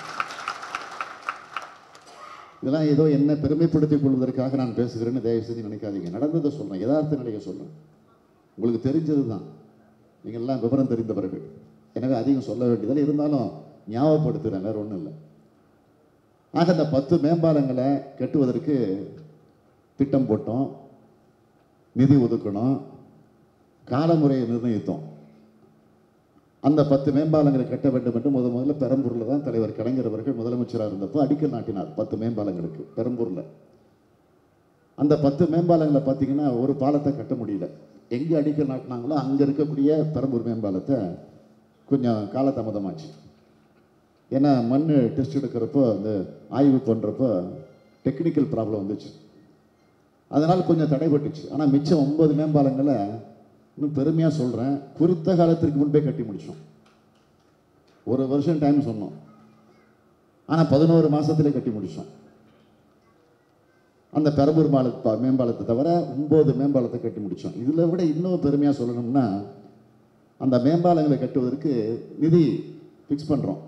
இதெல்லாம் ஏதோ என்ன பெருமைப்படுத்திக் கொள்வதற்காக நான் பேசுகிறேன்னு தயவு செஞ்சு நினைக்காதீங்க நடந்ததை சொல்கிறேன் யதார்த்த நிலையை சொல்கிறேன் உங்களுக்கு தெரிஞ்சது தான் நீங்கள் எல்லாம் விவரம் தெரிந்தவர்கள் எனவே அதிகம் சொல்ல வேண்டியதில்லை இருந்தாலும் ஞாபகப்படுத்துகிறேன் வேறு ஒன்றும் இல்லை ஆக இந்த பத்து மேம்பாலங்களை கட்டுவதற்கு திட்டம் போட்டோம் நிதி ஒதுக்கணும் காலமுறையை நிர்ணயித்தோம் அந்த பத்து மேம்பாலங்களை கட்ட வேண்டும் என்று முத முதல்ல பெரம்பூரில் தான் தலைவர் கலைஞர் அவர்கள் முதலமைச்சராக இருந்தப்போ அடிக்கல் நாட்டினார் பத்து மேம்பாலங்களுக்கு பெரம்பூரில் அந்த பத்து மேம்பாலங்களை பார்த்தீங்கன்னா ஒரு பாலத்தை கட்ட முடியல எங்கே அடிக்கல் நாட்டினாங்களோ அங்கே இருக்கக்கூடிய பெரம்பூர் மேம்பாலத்தை கொஞ்சம் காலதாமதமாச்சு ஏன்னா மண் டெஸ்ட் எடுக்கிறப்போ அந்த ஆய்வு பண்ணுறப்போ டெக்னிக்கல் ப்ராப்ளம் வந்துச்சு அதனால் கொஞ்சம் தடைபட்டுச்சு ஆனால் மிச்சம் ஒன்பது மேம்பாலங்களை இன்னும் பெருமையாக சொல்கிறேன் குறித்த காலத்திற்கு முன்பே கட்டி முடித்தோம் ஒரு வருஷம் டைம் சொன்னோம் ஆனால் பதினோரு மாதத்துல கட்டி முடித்தோம் அந்த பெரம்பூர் மால ப- மேம்பாலத்தை தவிர ஒம்பது மேம்பாலத்தை கட்டி முடித்தோம் இதில் விட இன்னும் பெருமையாக சொல்லணும்னா அந்த மேம்பாலங்களை கட்டுவதற்கு நிதி ஃபிக்ஸ் பண்ணுறோம்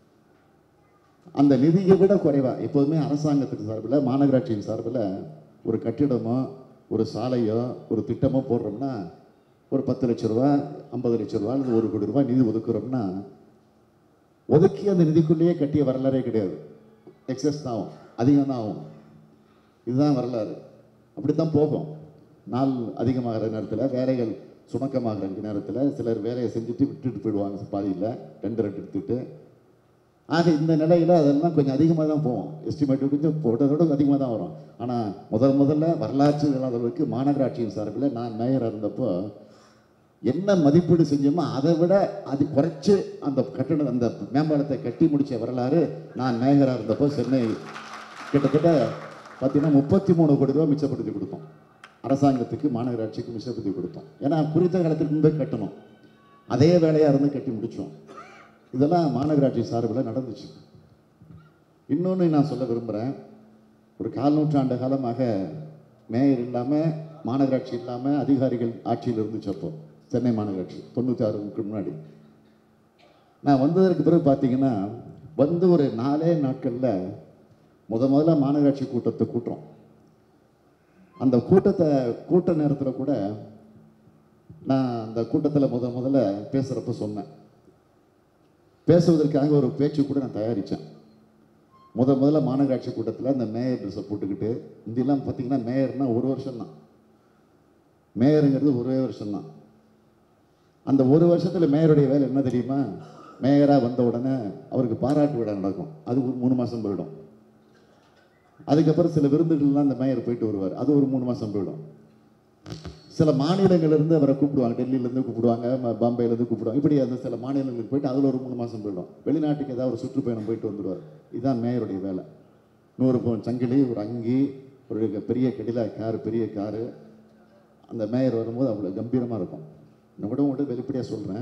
அந்த நிதியை விட குறைவாக எப்போதுமே அரசாங்கத்துக்கு சார்பில் மாநகராட்சியின் சார்பில் ஒரு கட்டிடமோ ஒரு சாலையோ ஒரு திட்டமோ போடுறோம்னா ஒரு பத்து லட்ச ரூபா ஐம்பது லட்ச ரூபா அல்லது ஒரு கோடி ரூபாய் நிதி ஒதுக்குறோம்னா ஒதுக்கி அந்த நிதிக்குள்ளேயே கட்டிய வரலாறே கிடையாது எக்ஸஸ் தான் ஆகும் அதிகம் தான் ஆகும் இதுதான் வரலாறு அப்படி தான் போகும் நாள் அதிகமாகிற நேரத்தில் வேலைகள் சுணக்கமாகிற நேரத்தில் சிலர் வேலையை செஞ்சுட்டு விட்டுட்டு போயிடுவாங்க பாதியில் ரெண்டு ரெண்டு எடுத்துட்டு ஆக இந்த நிலையில் அதெல்லாம் கொஞ்சம் அதிகமாக தான் போகும் எஸ்டிமேட் கொஞ்சம் போட்டதோட அதிகமாக தான் வரும் ஆனால் முதல் முதல்ல வரலாற்று அளவுக்கு மாநகராட்சியின் சார்பில் நான் மேயராக இருந்தப்போ என்ன மதிப்பீடு செஞ்சோமோ அதை விட அது குறைச்சு அந்த கட்டணம் அந்த மேம்பாலத்தை கட்டி முடிச்ச வரலாறு நான் மேயராக இருந்தப்போ சென்னை கிட்டத்தட்ட பார்த்தீங்கன்னா முப்பத்தி மூணு கோடி ரூபா மிச்சப்படுத்தி கொடுத்தோம் அரசாங்கத்துக்கு மாநகராட்சிக்கு மிச்சப்படுத்தி கொடுத்தோம் ஏன்னா குறித்த காலத்துக்கு முன்பே கட்டணும் அதே வேலையாக இருந்து கட்டி முடித்தோம் இதெல்லாம் மாநகராட்சி சார்பில் நடந்துச்சு இன்னொன்று நான் சொல்ல விரும்புகிறேன் ஒரு கால் நூற்றாண்டு காலமாக மேயர் இல்லாமல் மாநகராட்சி இல்லாமல் அதிகாரிகள் ஆட்சியில் இருந்துச்சு அப்போ சென்னை மாநகராட்சி தொண்ணூற்றி ஆறுக்கு முன்னாடி நான் வந்ததற்கு பிறகு பார்த்தீங்கன்னா வந்து ஒரு நாலே நாட்களில் முத முதல்ல மாநகராட்சி கூட்டத்தை கூட்டுறோம் அந்த கூட்டத்தை கூட்ட நேரத்தில் கூட நான் அந்த கூட்டத்தில் முத முதல்ல பேசுகிறப்ப சொன்னேன் பேசுவதற்காக ஒரு பேச்சு கூட நான் தயாரித்தேன் முத முதல்ல மாநகராட்சி கூட்டத்தில் அந்த மேயர் ட்ரெஸ்ஸை போட்டுக்கிட்டு இந்தியெல்லாம் பார்த்தீங்கன்னா மேயர்னா ஒரு வருஷம் தான் மேயருங்கிறது ஒரே வருஷம் தான் அந்த ஒரு வருஷத்தில் மேயருடைய வேலை என்ன தெரியுமா மேயராக வந்த உடனே அவருக்கு பாராட்டு விழா நடக்கும் அது ஒரு மூணு மாதம் போயிடும் அதுக்கப்புறம் சில விருந்துகள்லாம் அந்த மேயர் போயிட்டு வருவார் அது ஒரு மூணு மாதம் போயிடும் சில மாநிலங்கள்லேருந்து அவரை கூப்பிடுவாங்க டெல்லியிலேருந்து கூப்பிடுவாங்க ம- பாம்பேலேருந்து கூப்பிடுவாங்க இப்படி அந்த சில மாநிலங்களுக்கு போயிட்டு அதில் ஒரு மூணு மாதம் போயிடும் வெளிநாட்டுக்கு ஏதாவது ஒரு சுற்றுப்பயணம் போயிட்டு வந்துடுவார் இதுதான் மேயருடைய வேலை நூறு பவுன் சங்கிலி ஒரு அங்கி ஒரு பெரிய கெடிலா காரு பெரிய காரு அந்த மேயர் வரும்போது அவ்வளோ கம்பீரமாக இருக்கும் நான் கூட உங்கள்கிட்ட வெளிப்படையாக சொல்கிறேன்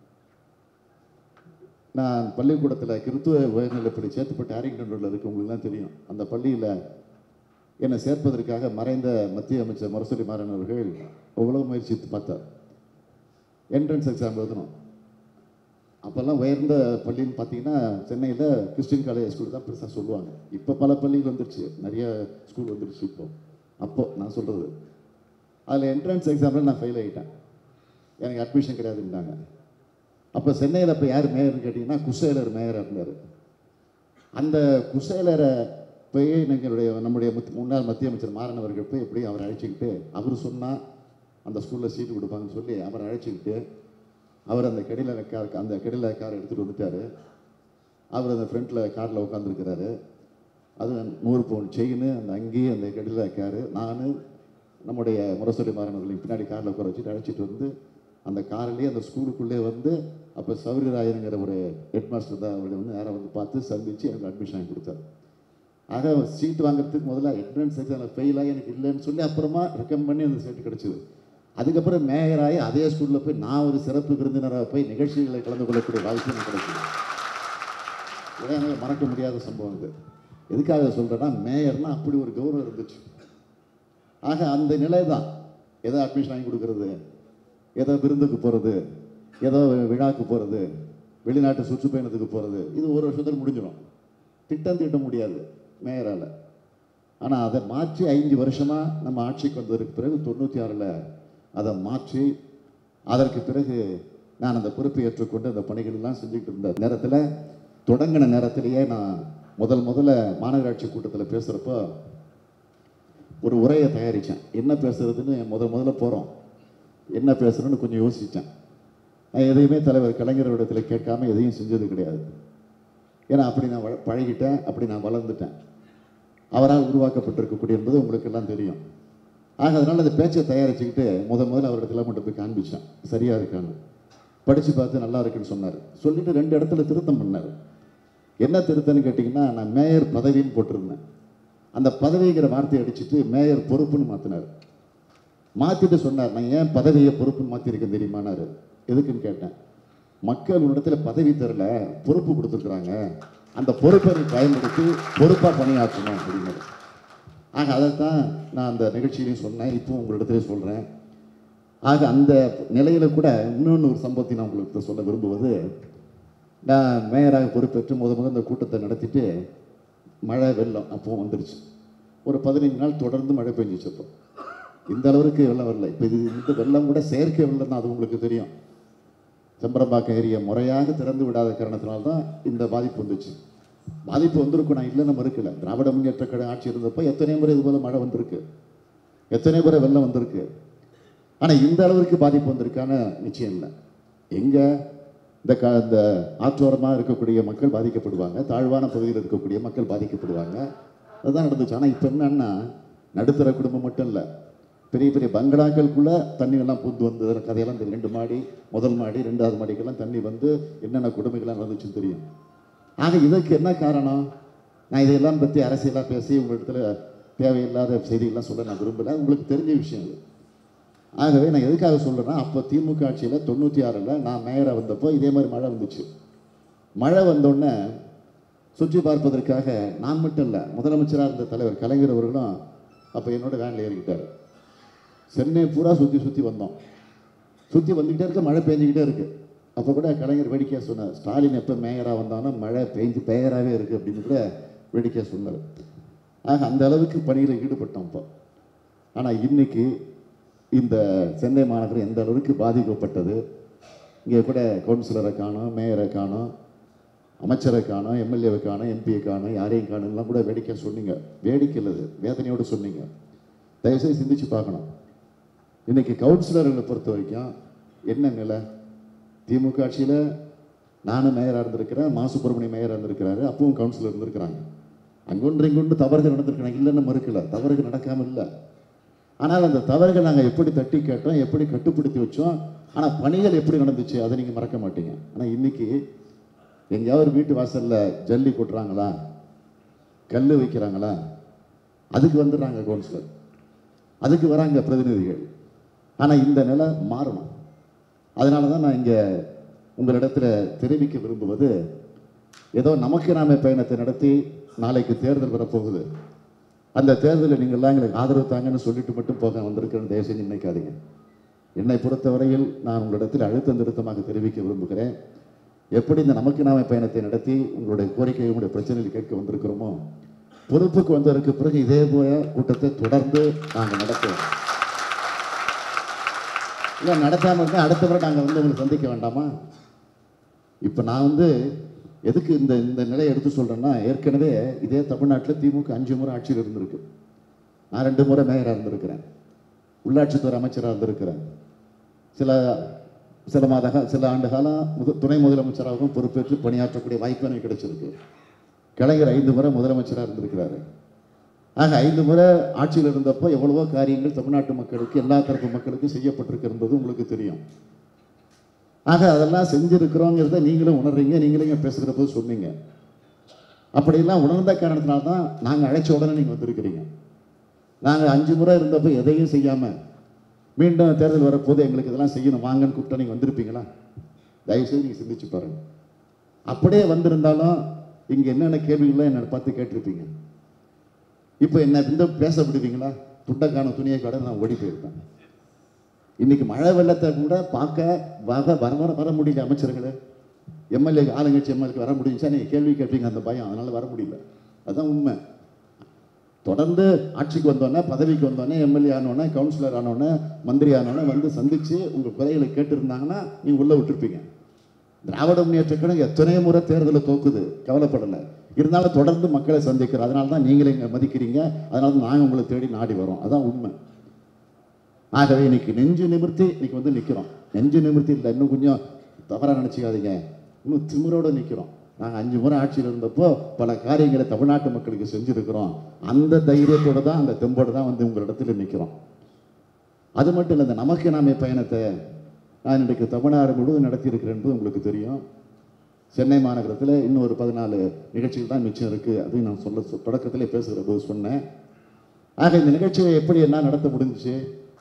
நான் பள்ளிக்கூடத்தில் கிறித்துவ உயர்நிலைப்பள்ளி சேத்துப்பட்டு ஹாரிங்டன் ரோட்டில் இருக்கு உங்களுக்குலாம் தெரியும் அந்த பள்ளியில் என்னை சேர்ப்பதற்காக மறைந்த மத்திய அமைச்சர் முரசொலி மாறன் அவர்கள் எவ்வளோ முயற்சித்து பார்த்தார் என்ட்ரன்ஸ் எக்ஸாம் எழுதணும் அப்போல்லாம் உயர்ந்த பள்ளின்னு பார்த்தீங்கன்னா சென்னையில் கிறிஸ்டின் காலேஜ் ஸ்கூல் தான் பெருசாக சொல்லுவாங்க இப்போ பல பள்ளிகள் வந்துருச்சு நிறைய ஸ்கூல் வந்துருச்சு இப்போ அப்போ நான் சொல்கிறது அதில் என்ட்ரன்ஸ் எக்ஸாமில் நான் ஃபெயில் ஆகிட்டேன் எனக்கு அட்மிஷன் கிடையாதுன்னாங்க அப்போ சென்னையில் இப்போ யார் மேயர்னு கேட்டிங்கன்னா குசேலர் மேயராக இருந்தார் அந்த குசேலரை போய் எங்களுடைய நம்முடைய முத்- முன்னாள் மத்திய அமைச்சர் மாறன் அவர்கள் போய் எப்படி அவரை அழைச்சிக்கிட்டு அவர் சொன்னால் அந்த ஸ்கூலில் சீட்டு கொடுப்பாங்கன்னு சொல்லி அவரை அழைச்சிக்கிட்டு அவர் அந்த கெடில கார் அந்த கெடில கார் எடுத்துகிட்டு வந்துட்டார் அவர் அந்த ஃப்ரண்ட்டில் காரில் உட்காந்துருக்கிறாரு அது நூறு பவுன் செயின் அந்த அங்கி அந்த கெடில காரு நான் நம்முடைய முரசொலி மாறன் அவர்களை பின்னாடி காரில் உட்கார வச்சுட்டு அழைச்சிட்டு வந்து அந்த கார்லேயே அந்த ஸ்கூலுக்குள்ளே வந்து அப்போ சௌரியராயனுங்கிற ஒரு ஹெட் மாஸ்டர் தான் அவரை வந்து நேராக வந்து பார்த்து சந்தித்து எனக்கு அட்மிஷன் வாங்கி கொடுத்தாரு ஆக சீட் வாங்குறதுக்கு முதல்ல என்ட்ரன்ஸ் எக்ஸாமில் ஃபெயில் ஆகி எனக்கு இல்லைன்னு சொல்லி அப்புறமா ரெக்கமெண்ட் பண்ணி அந்த சீட்டு கிடச்சிது அதுக்கப்புறம் மேயராகி அதே ஸ்கூலில் போய் நான் ஒரு சிறப்பு விருந்தினராக போய் நிகழ்ச்சிகளை கலந்து கொள்ளக்கூடிய வாய்ப்பு எனக்கு கிடைச்சிது இதெல்லாம் எனக்கு மறக்க முடியாத சம்பவம் இது எதுக்காக சொல்கிறேன்னா மேயர்னா அப்படி ஒரு கௌரவம் இருந்துச்சு ஆக அந்த நிலை தான் ஏதோ அட்மிஷன் வாங்கி கொடுக்கறது ஏதோ விருந்துக்கு போகிறது ஏதோ விழாக்கு போகிறது வெளிநாட்டு சுற்றுப்பயணத்துக்கு போகிறது இது ஒரு வருஷத்தில் முடிஞ்சிடும் திட்டம் தீட்ட முடியாது மேயரால் ஆனால் அதை மாற்றி ஐந்து வருஷமாக நம்ம ஆட்சிக்கு வந்ததற்கு பிறகு தொண்ணூற்றி ஆறில் அதை மாற்றி அதற்கு பிறகு நான் அந்த பொறுப்பை ஏற்றுக்கொண்டு அந்த பணிகள் எல்லாம் செஞ்சுக்கிட்டு இருந்த நேரத்தில் தொடங்கின நேரத்திலேயே நான் முதல் முதல்ல மாநகராட்சி கூட்டத்தில் பேசுகிறப்போ ஒரு உரையை தயாரித்தேன் என்ன பேசுறதுன்னு முதல் முதல்ல போகிறோம் என்ன பேசுகிறேன்னு கொஞ்சம் யோசித்தேன் நான் எதையுமே தலைவர் கலைஞரிடத்தில் கேட்காம எதையும் செஞ்சது கிடையாது ஏன்னா அப்படி நான் வ- பழகிட்டேன் அப்படி நான் வளர்ந்துட்டேன் அவரால் உருவாக்கப்பட்டிருக்கக்கூடிய என்பது உங்களுக்கு எல்லாம் தெரியும் ஆக அதனால் அந்த பேச்சை தயாரிச்சுக்கிட்டு முத முதல்ல அவரிடத்துல மட்டும் போய் காண்பிச்சேன் சரியாக இருக்கான்னு படித்து பார்த்து நல்லா இருக்குன்னு சொன்னார் சொல்லிட்டு ரெண்டு இடத்துல திருத்தம் பண்ணார் என்ன திருத்தம்னு கேட்டிங்கன்னா நான் மேயர் பதவின்னு போட்டிருந்தேன் அந்த பதவிங்கிற வார்த்தையை அடிச்சிட்டு மேயர் பொறுப்புன்னு மாற்றினார் மாற்றிட்டு சொன்னார் நான் ஏன் பதவியை பொறுப்புன்னு மாற்றிருக்கேன் தெரியுமானாரு எதுக்குன்னு கேட்டேன் மக்கள் உன்னிடத்துல பதவி தரல பொறுப்பு கொடுத்துருக்குறாங்க அந்த பொறுப்பை நீ பயன்படுத்தி பொறுப்பாக பணியாற்றணும் அப்படின்னாரு ஆக அதைத்தான் நான் அந்த நிகழ்ச்சியிலையும் சொன்னேன் இப்போ உங்களிடத்துல சொல்கிறேன் ஆக அந்த நிலையில் கூட இன்னொன்று ஒரு சம்பவத்தை நான் உங்களுக்கு சொல்ல விரும்புவது நான் மேயராக பொறுப்பேற்று முத முத இந்த கூட்டத்தை நடத்திட்டு மழை வெள்ளம் அப்போ வந்துருச்சு ஒரு பதினைஞ்சு நாள் தொடர்ந்து மழை பெஞ்சிச்சு அப்போ இந்த அளவுக்கு வெள்ளம் வரல இப்போ இது இந்த வெள்ளம் கூட செயற்கை வெள்ளம் தான் அது உங்களுக்கு தெரியும் செம்பரம்பாக்கம் ஏரியா முறையாக திறந்து விடாத காரணத்தினால்தான் இந்த பாதிப்பு வந்துச்சு பாதிப்பு வந்திருக்கும் நான் இல்லைன்னு மறுக்கல திராவிட முன்னேற்ற கழக ஆட்சி இருந்தப்போ எத்தனை முறை இது போல மழை வந்திருக்கு எத்தனை முறை வெள்ளம் வந்திருக்கு ஆனால் இந்த அளவிற்கு பாதிப்பு வந்திருக்கான நிச்சயம் இல்லை எங்கே இந்த க இந்த ஆற்றோரமாக இருக்கக்கூடிய மக்கள் பாதிக்கப்படுவாங்க தாழ்வான பகுதியில் இருக்கக்கூடிய மக்கள் பாதிக்கப்படுவாங்க அதுதான் நடந்துச்சு ஆனால் இப்போ என்னன்னா நடுத்தர குடும்பம் மட்டும் இல்லை பெரிய பெரிய பங்களாக்களுக்குள்ளே தண்ணி எல்லாம் பூந்து வந்தது கதையெல்லாம் தெரியும் ரெண்டு மாடி முதல் மாடி ரெண்டாவது மாடிக்கெல்லாம் தண்ணி வந்து என்னென்ன கொடுமைகள்லாம் நடந்துச்சுன்னு தெரியும் ஆக இதற்கு என்ன காரணம் நான் இதையெல்லாம் பற்றி அரசியலாக பேசி உங்களிடத்துல தேவையில்லாத செய்திகள்லாம் சொல்ல நான் விரும்பலை உங்களுக்கு தெரிஞ்ச விஷயம் இது ஆகவே நான் எதுக்காக சொல்கிறேன்னா அப்போ திமுக ஆட்சியில் தொண்ணூற்றி ஆறில் நான் மேயராக வந்தப்போ இதே மாதிரி மழை வந்துச்சு மழை வந்தோடனே சுற்றி பார்ப்பதற்காக நான் மட்டும் இல்லை முதலமைச்சராக இருந்த தலைவர் கலைஞர் அவர்களும் அப்போ என்னோட வேனில் ஏறிக்கிட்டார் சென்னை பூரா சுற்றி சுற்றி வந்தோம் சுற்றி வந்துக்கிட்டே இருக்க மழை பெஞ்சிக்கிட்டே இருக்கு அப்போ கூட கலைஞர் வேடிக்கையாக சொன்னார் ஸ்டாலின் எப்போ மேயராக வந்தானோ மழை பெஞ்சு பெயராகவே இருக்குது அப்படின்னு கூட வேடிக்கையாக சொன்னார் ஆக அந்த அளவுக்கு பணியில் ஈடுபட்டோம் இப்போ ஆனால் இன்னைக்கு இந்த சென்னை மாநகரம் எந்த அளவுக்கு பாதிக்கப்பட்டது இங்கே கூட கவுன்சிலரை காணோம் மேயரை காணோம் அமைச்சரை காணோம் எம்எல்ஏவை காணோம் எம்பியை காணோம் யாரையும் காணும்லாம் கூட வேடிக்கை சொன்னீங்க வேடிக்கை இல்லது வேதனையோடு சொன்னீங்க தயவுசெய்து சிந்திச்சு பார்க்கணும் இன்னைக்கு கவுன்சிலர்களை பொறுத்த வரைக்கும் என்ன நிலை திமுக ஆட்சியில் நானும் மேயராக இருந்திருக்கிறேன் மா சுப்பிரமணியம் மேயராக இருந்திருக்கிறாரு அப்பவும் கவுன்சிலர் இருந்திருக்கிறாங்க அங்கொன்று இங்கொன்று தவறுகள் நடந்திருக்கிறாங்க இல்லைன்னு மறுக்கல தவறுகள் நடக்காமல் இல்லை ஆனால் அந்த தவறுகள் நாங்கள் எப்படி தட்டி கேட்டோம் எப்படி கட்டுப்படுத்தி வச்சோம் ஆனால் பணிகள் எப்படி நடந்துச்சு அதை நீங்கள் மறக்க மாட்டீங்க ஆனால் இன்னைக்கு எங்கேயாவது ஒரு வீட்டு வாசலில் ஜல்லி கொட்டுறாங்களா கல் வைக்கிறாங்களா அதுக்கு வந்துடுறாங்க கவுன்சிலர் அதுக்கு வராங்க பிரதிநிதிகள் ஆனால் இந்த நிலை மாறணும் அதனால தான் நான் இங்கே உங்களிடத்தில் தெரிவிக்க விரும்புவது ஏதோ நமக்கு நாம பயணத்தை நடத்தி நாளைக்கு தேர்தல் வரப்போகுது அந்த தேர்தலில் நீங்கள்லாம் எங்களுக்கு ஆதரவு தாங்கன்னு சொல்லிட்டு மட்டும் போக வந்திருக்கிறேன்னு தயவு செஞ்சு நினைக்காதீங்க என்னை பொறுத்தவரையில் நான் உங்களிடத்தில் அழுத்தம் திருத்தமாக தெரிவிக்க விரும்புகிறேன் எப்படி இந்த நமக்கு நாம பயணத்தை நடத்தி உங்களுடைய கோரிக்கையை உங்களுடைய பிரச்சனைகள் கேட்க வந்திருக்கிறோமோ பொறுப்புக்கு வந்ததற்கு பிறகு இதே போல கூட்டத்தை தொடர்ந்து நாங்கள் நடத்துவோம் இல்லை நடத்தாமல் இருந்தால் அடுத்த முறை நாங்கள் வந்து உங்களை சந்திக்க வேண்டாமா இப்போ நான் வந்து எதுக்கு இந்த இந்த நிலையை எடுத்து சொல்கிறேன்னா ஏற்கனவே இதே தமிழ்நாட்டில் திமுக அஞ்சு முறை ஆட்சியில் இருந்திருக்கு நான் ரெண்டு முறை மேயராக இருந்திருக்கிறேன் உள்ளாட்சித்துறை அமைச்சராக இருந்திருக்கிறேன் சில சில மாத கா- சில ஆண்டு காலம் முத துணை முதலமைச்சராகவும் பொறுப்பேற்று பணியாற்றக்கூடிய வாய்ப்பு எனக்கு கிடைச்சிருக்கு கலைஞர் ஐந்து முறை முதலமைச்சராக இருந்திருக்கிறாரு ஆக ஐந்து முறை ஆட்சியில் இருந்தப்போ எவ்வளவோ காரியங்கள் தமிழ்நாட்டு மக்களுக்கு எல்லா தரப்பு மக்களுக்கும் செய்யப்பட்டிருக்கிறது உங்களுக்கு தெரியும் ஆக அதெல்லாம் செஞ்சிருக்கிறோங்கிறத நீங்களும் உணர்றீங்க நீங்களும் இங்கே பேசுகிற போது சொன்னீங்க அப்படியெல்லாம் உணர்ந்த காரணத்தினால தான் நாங்கள் அழைச்ச உடனே நீங்கள் வந்திருக்கிறீங்க நாங்கள் அஞ்சு முறை இருந்தப்போ எதையும் செய்யாமல் மீண்டும் தேர்தல் வரப்போது எங்களுக்கு இதெல்லாம் செய்யணும் வாங்கன்னு கூப்பிட்டா நீங்கள் வந்திருப்பீங்களா தயவுசெய்து நீங்கள் சிந்திச்சு பாருங்க அப்படியே வந்திருந்தாலும் இங்கே என்னென்ன கேள்விகள்லாம் என்னை பார்த்து கேட்டிருப்பீங்க இப்போ என்ன இந்த பேச விடுவீங்களா துண்டக்கான துணியை கடை நான் ஓடி போயிருப்பேன் இன்னைக்கு மழை வெள்ளத்தை கூட பார்க்க வர வர வர வர முடியல அமைச்சர்களே எம்எல்ஏ ஆளுங்கட்சி எம்எல்ஏக்கு வர முடிஞ்சுச்சா நீங்கள் கேள்வி கேட்பீங்க அந்த பயம் அதனால வர முடியல அதுதான் உண்மை தொடர்ந்து ஆட்சிக்கு வந்தோடனே பதவிக்கு வந்தோடனே எம்எல்ஏ ஆனோடனே கவுன்சிலர் ஆனோடனே மந்திரி ஆனோடனே வந்து சந்திச்சு உங்கள் குறைகளை கேட்டிருந்தாங்கன்னா நீங்கள் உள்ளே விட்டுருப்பீங்க திராவிட முன்னேற்ற கழகம் எத்தனையோ முறை தேர்தலை தோக்குது கவலைப்படலை இருந்தாலும் தொடர்ந்து மக்களை சந்திக்கிறோம் அதனால தான் நீங்களே இங்கே மதிக்கிறீங்க அதனால தான் நாங்கள் உங்களை தேடி நாடி வரோம் அதான் உண்மை ஆகவே இன்னைக்கு நெஞ்சு நிமிர்த்தி இன்னைக்கு வந்து நிற்கிறோம் நெஞ்சு நிமிர்த்தி இல்லை இன்னும் கொஞ்சம் தவறாக நினச்சிக்காதீங்க இன்னும் திமிரோட நிற்கிறோம் நாங்கள் அஞ்சு முறை ஆட்சியில் இருந்தப்போ பல காரியங்களை தமிழ்நாட்டு மக்களுக்கு செஞ்சுருக்கிறோம் அந்த தைரியத்தோட தான் அந்த தெம்போடு தான் வந்து உங்களிடத்துல நிற்கிறோம் அது மட்டும் இல்லை இந்த நமக்கு நாமே பயணத்தை நான் இன்றைக்கு தமிழ்நாடு முழுவதும் நடத்தியிருக்கிறேன் என்பது உங்களுக்கு தெரியும் சென்னை மாநகரத்தில் இன்னும் ஒரு பதினாலு நிகழ்ச்சிகள் தான் மிச்சம் இருக்குது அப்படின்னு நான் சொல்ல சொ- தொடக்கத்திலே பேசுகிற போது சொன்னேன் ஆக இந்த நிகழ்ச்சியை எப்படி என்ன நடத்த முடிஞ்சுச்சு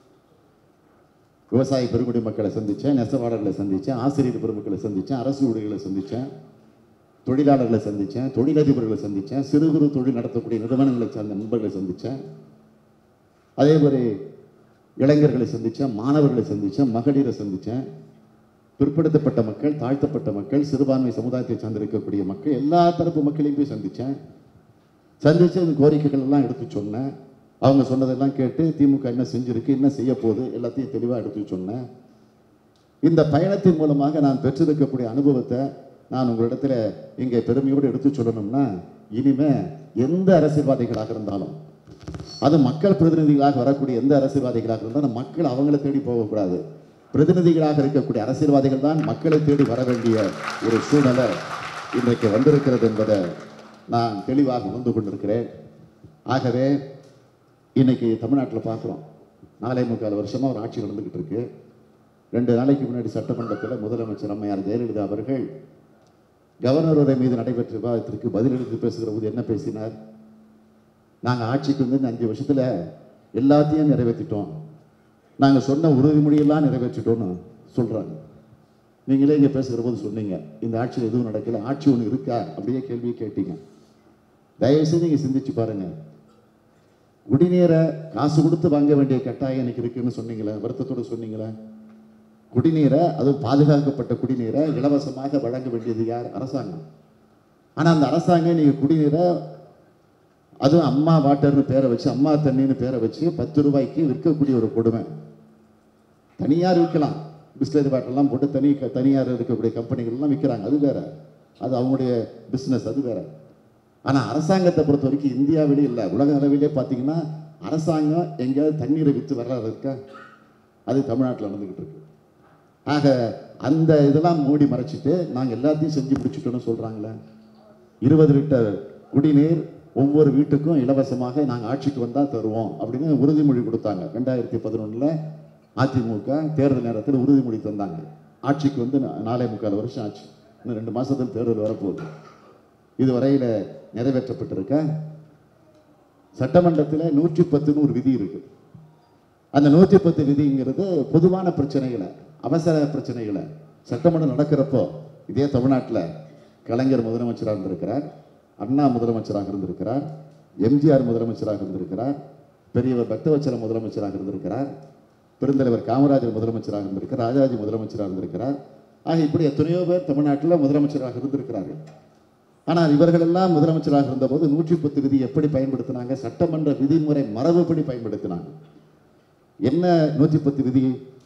விவசாய பெருங்குடி மக்களை சந்தித்தேன் நெசவாளர்களை சந்தித்தேன் ஆசிரியர் பெருமக்களை சந்தித்தேன் அரசு ஊழியர்களை சந்தித்தேன் தொழிலாளர்களை சந்தித்தேன் தொழிலதிபர்களை சந்தித்தேன் சிறு குறு தொழில் நடத்தக்கூடிய நிறுவனங்களை சார்ந்த நண்பர்களை சந்தித்தேன் அதே மாதிரி இளைஞர்களை சந்தித்தேன் மாணவர்களை சந்தித்தேன் மகளிரை சந்தித்தேன் பிற்படுத்தப்பட்ட மக்கள் தாழ்த்தப்பட்ட மக்கள் சிறுபான்மை சமுதாயத்தை சார்ந்திருக்கக்கூடிய மக்கள் எல்லா தரப்பு மக்களையும் போய் சந்தித்தேன் சந்தித்து இந்த கோரிக்கைகள் எல்லாம் எடுத்து சொன்னேன் அவங்க சொன்னதெல்லாம் கேட்டு திமுக என்ன செஞ்சிருக்கு என்ன செய்ய போகுது எல்லாத்தையும் தெளிவாக எடுத்து சொன்னேன் இந்த பயணத்தின் மூலமாக நான் பெற்றிருக்கக்கூடிய அனுபவத்தை நான் உங்களிடத்துல இங்கே பெருமையோடு எடுத்து சொல்லணும்னா இனிமே எந்த அரசியல்வாதிகளாக இருந்தாலும் அது மக்கள் பிரதிநிதிகளாக வரக்கூடிய எந்த அரசியல்வாதிகளாக இருந்தாலும் மக்கள் அவங்கள தேடி போகக்கூடாது பிரதிநிதிகளாக இருக்கக்கூடிய அரசியல்வாதிகள் தான் மக்களை தேடி வர வேண்டிய ஒரு சூழ்நிலை இன்றைக்கு வந்திருக்கிறது என்பதை நான் தெளிவாக உணர்ந்து கொண்டிருக்கிறேன் ஆகவே இன்னைக்கு தமிழ்நாட்டில் பார்க்குறோம் நாலே முக்கால் வருஷமாக ஒரு ஆட்சி நடந்துக்கிட்டு இருக்கு ரெண்டு நாளைக்கு முன்னாடி சட்டமன்றத்தில் முதலமைச்சர் அம்மையார் ஜெயலலிதா அவர்கள் கவர்னர் உரை மீது நடைபெற்ற விவாதத்திற்கு பதிலளித்து பேசுகிற போது என்ன பேசினார் நாங்கள் ஆட்சிக்கு வந்து இந்த அஞ்சு வருஷத்தில் எல்லாத்தையும் நிறைவேற்றிட்டோம் நாங்கள் சொன்ன உறுதிமொழியெல்லாம் நிறைவேற்றிட்டோம்னு சொல்கிறாங்க நீங்களே இங்கே பேசுகிற போது சொன்னீங்க இந்த ஆட்சியில் எதுவும் நடக்கல ஆட்சி ஒன்று இருக்கா அப்படியே கேள்வியை கேட்டீங்க தயவுசெய்து நீங்கள் சிந்திச்சு பாருங்கள் குடிநீரை காசு கொடுத்து வாங்க வேண்டிய கட்டாயம் எனக்கு இருக்குன்னு சொன்னீங்களே வருத்தத்தோடு சொன்னீங்களே குடிநீரை அதுவும் பாதுகாக்கப்பட்ட குடிநீரை இலவசமாக வழங்க வேண்டியது யார் அரசாங்கம் ஆனால் அந்த அரசாங்கம் நீங்கள் குடிநீரை அதுவும் அம்மா வாட்டர்னு பேரை வச்சு அம்மா தண்ணின்னு பேரை வச்சு பத்து ரூபாய்க்கு விற்கக்கூடிய ஒரு கொடுமை தனியார் விற்கலாம் பிஸ்லரி வாட்டர்லாம் போட்டு தனி தனியார் இருக்கக்கூடிய கம்பெனிகள்லாம் விற்கிறாங்க அது வேற அது அவங்களுடைய பிஸ்னஸ் அது வேற ஆனால் அரசாங்கத்தை பொறுத்த வரைக்கும் இந்தியாவிலே இல்லை உலக அளவிலே பார்த்தீங்கன்னா அரசாங்கம் எங்கேயாவது தண்ணீரை விற்று வர்றாரு இருக்கா அது தமிழ்நாட்டில் நடந்துக்கிட்டு இருக்கு ஆக அந்த இதெல்லாம் மூடி மறைச்சிட்டு நாங்கள் எல்லாத்தையும் செஞ்சு முடிச்சிட்டோம்னு சொல்கிறாங்களே இருபது லிட்டர் குடிநீர் ஒவ்வொரு வீட்டுக்கும் இலவசமாக நாங்கள் ஆட்சிக்கு வந்தால் தருவோம் அப்படின்னு உறுதிமொழி கொடுத்தாங்க ரெண்டாயிரத்தி பதினொன்றில் அதிமுக தேர்தல் நேரத்தில் உறுதிமொழி தந்தாங்க ஆட்சிக்கு வந்து நா- நாலே முக்கால் வருஷம் ஆச்சு இன்னும் ரெண்டு மாசத்துல தேர்தல் வரப்போகுது இதுவரையில் நிறைவேற்றப்பட்டிருக்க சட்டமன்றத்தில் நூற்றி பத்துன்னு ஒரு விதி இருக்கு அந்த நூற்றி பத்து விதிங்கிறது பொதுவான பிரச்சனைகளை அவசர பிரச்சனைகளை சட்டமன்றம் நடக்கிறப்போ இதே தமிழ்நாட்டில் கலைஞர் முதலமைச்சராக இருந்திருக்கிறார் அண்ணா முதலமைச்சராக இருந்திருக்கிறார் எம்ஜிஆர் முதலமைச்சராக இருந்திருக்கிறார் பெரியவர் பக்தவச்சல முதலமைச்சராக இருந்திருக்கிறார் பெருந்தலைவர் காமராஜர் முதலமைச்சராக இருந்திருக்கிறார் ராஜாஜி முதலமைச்சராக இருந்திருக்கிறார் ஆக இப்படி எத்தனையோ பேர் தமிழ்நாட்டில் முதலமைச்சராக இருந்திருக்கிறார்கள் ஆனால் இவர்களெல்லாம் முதலமைச்சராக இருந்தபோது நூற்றி பத்து விதி எப்படி பயன்படுத்தினாங்க சட்டமன்ற விதிமுறை மரபுப்படி பயன்படுத்தினாங்க என்ன நூற்றி பத்து விதி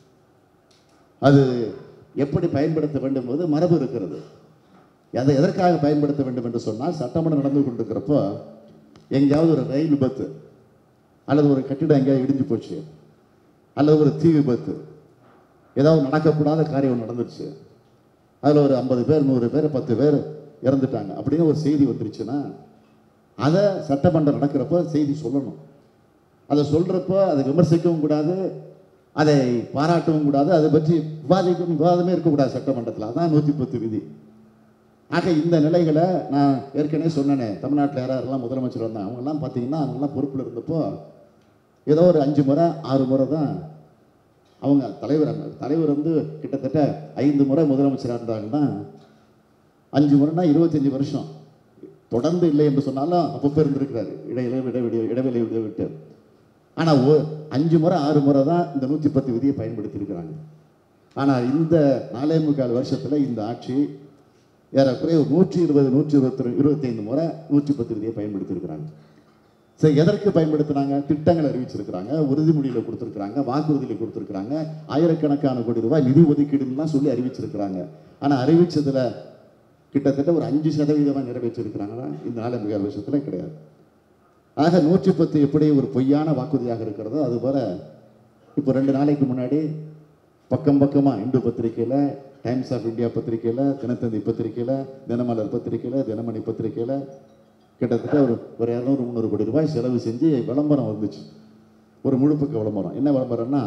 அது எப்படி பயன்படுத்த வேண்டும் என்பது மரபு இருக்கிறது அதை எதற்காக பயன்படுத்த வேண்டும் என்று சொன்னால் சட்டமன்றம் நடந்து கொண்டிருக்கிறப்போ எங்கேயாவது ஒரு ரயில் விபத்து அல்லது ஒரு கட்டிடம் எங்கேயாவது இடிஞ்சு போச்சு அல்லது ஒரு தீ விபத்து ஏதாவது நடக்கக்கூடாத காரியம் நடந்துருச்சு அதில் ஒரு ஐம்பது பேர் நூறு பேர் பத்து பேர் இறந்துட்டாங்க அப்படின்னு ஒரு செய்தி வந்துருச்சுன்னா அதை சட்டமன்றம் நடக்கிறப்போ செய்தி சொல்லணும் அதை சொல்கிறப்போ அதை விமர்சிக்கவும் கூடாது அதை பாராட்டவும் கூடாது அதை பற்றி விவாதிக்கும் விவாதமே இருக்கக்கூடாது சட்டமன்றத்தில் அதான் நூற்றி பத்து விதி ஆக இந்த நிலைகளை நான் ஏற்கனவே சொன்னேனே தமிழ்நாட்டில் யார் யாரெல்லாம் முதலமைச்சர் வந்தாங்க அவங்கெல்லாம் பார்த்தீங்கன்னா அவங்கெல்லாம் பொறுப்பில் இருந்தப்போ ஏதோ ஒரு அஞ்சு முறை ஆறு முறை தான் அவங்க தலைவர் அங்க- தலைவர் வந்து கிட்டத்தட்ட ஐந்து முறை முதலமைச்சராக இருந்தாங்கன்னா அஞ்சு முறைனா இருபத்தஞ்சி வருஷம் தொடர்ந்து இல்லை என்று சொன்னாலும் அப்பப்போ இருந்திருக்கிறாரு இடையில இடைவெளி இடைவெளி விட்டு விட்டு ஆனால் ஓ அஞ்சு முறை ஆறு முறை தான் இந்த நூற்றி பத்து விதியை பயன்படுத்தியிருக்கிறாங்க ஆனால் இந்த நாலே முக்கால் வருஷத்தில் இந்த ஆட்சி ஏறக்குறைய ஒரு நூற்றி இருபது நூற்றி இருபத்தி இருபத்தைந்து முறை நூற்றி பத்து விதியை பயன்படுத்தியிருக்கிறாங்க சரி எதற்கு பயன்படுத்தினாங்க திட்டங்கள் அறிவிச்சிருக்கிறாங்க உறுதிமொழியில் கொடுத்துருக்குறாங்க வாக்குறுதியில் கொடுத்துருக்குறாங்க ஆயிரக்கணக்கான கோடி ரூபாய் நிதி ஒதுக்கீடுலாம் சொல்லி அறிவிச்சிருக்கிறாங்க ஆனால் அறிவிச்சதுல கிட்டத்தட்ட ஒரு அஞ்சு சதவீதமாக நிறைவேற்றிருக்கிறாங்களா இந்த நாலு மிக வருஷத்தில் கிடையாது ஆக நூற்றி பத்து எப்படி ஒரு பொய்யான வாக்குறுதியாக இருக்கிறதோ அதுபோல இப்போ ரெண்டு நாளைக்கு முன்னாடி பக்கம் பக்கமாக இந்து பத்திரிக்கையில் டைம்ஸ் ஆஃப் இந்தியா பத்திரிக்கையில் தினத்தந்தி பத்திரிக்கையில் தினமலர் பத்திரிக்கையில் தினமணி பத்திரிக்கையில் கிட்டத்தட்ட ஒரு ஒரு இரநூறு முந்நூறு கோடி ரூபாய் செலவு செஞ்சு விளம்பரம் வந்துச்சு ஒரு முழுப்பக்க விளம்பரம் என்ன விளம்பரம்னா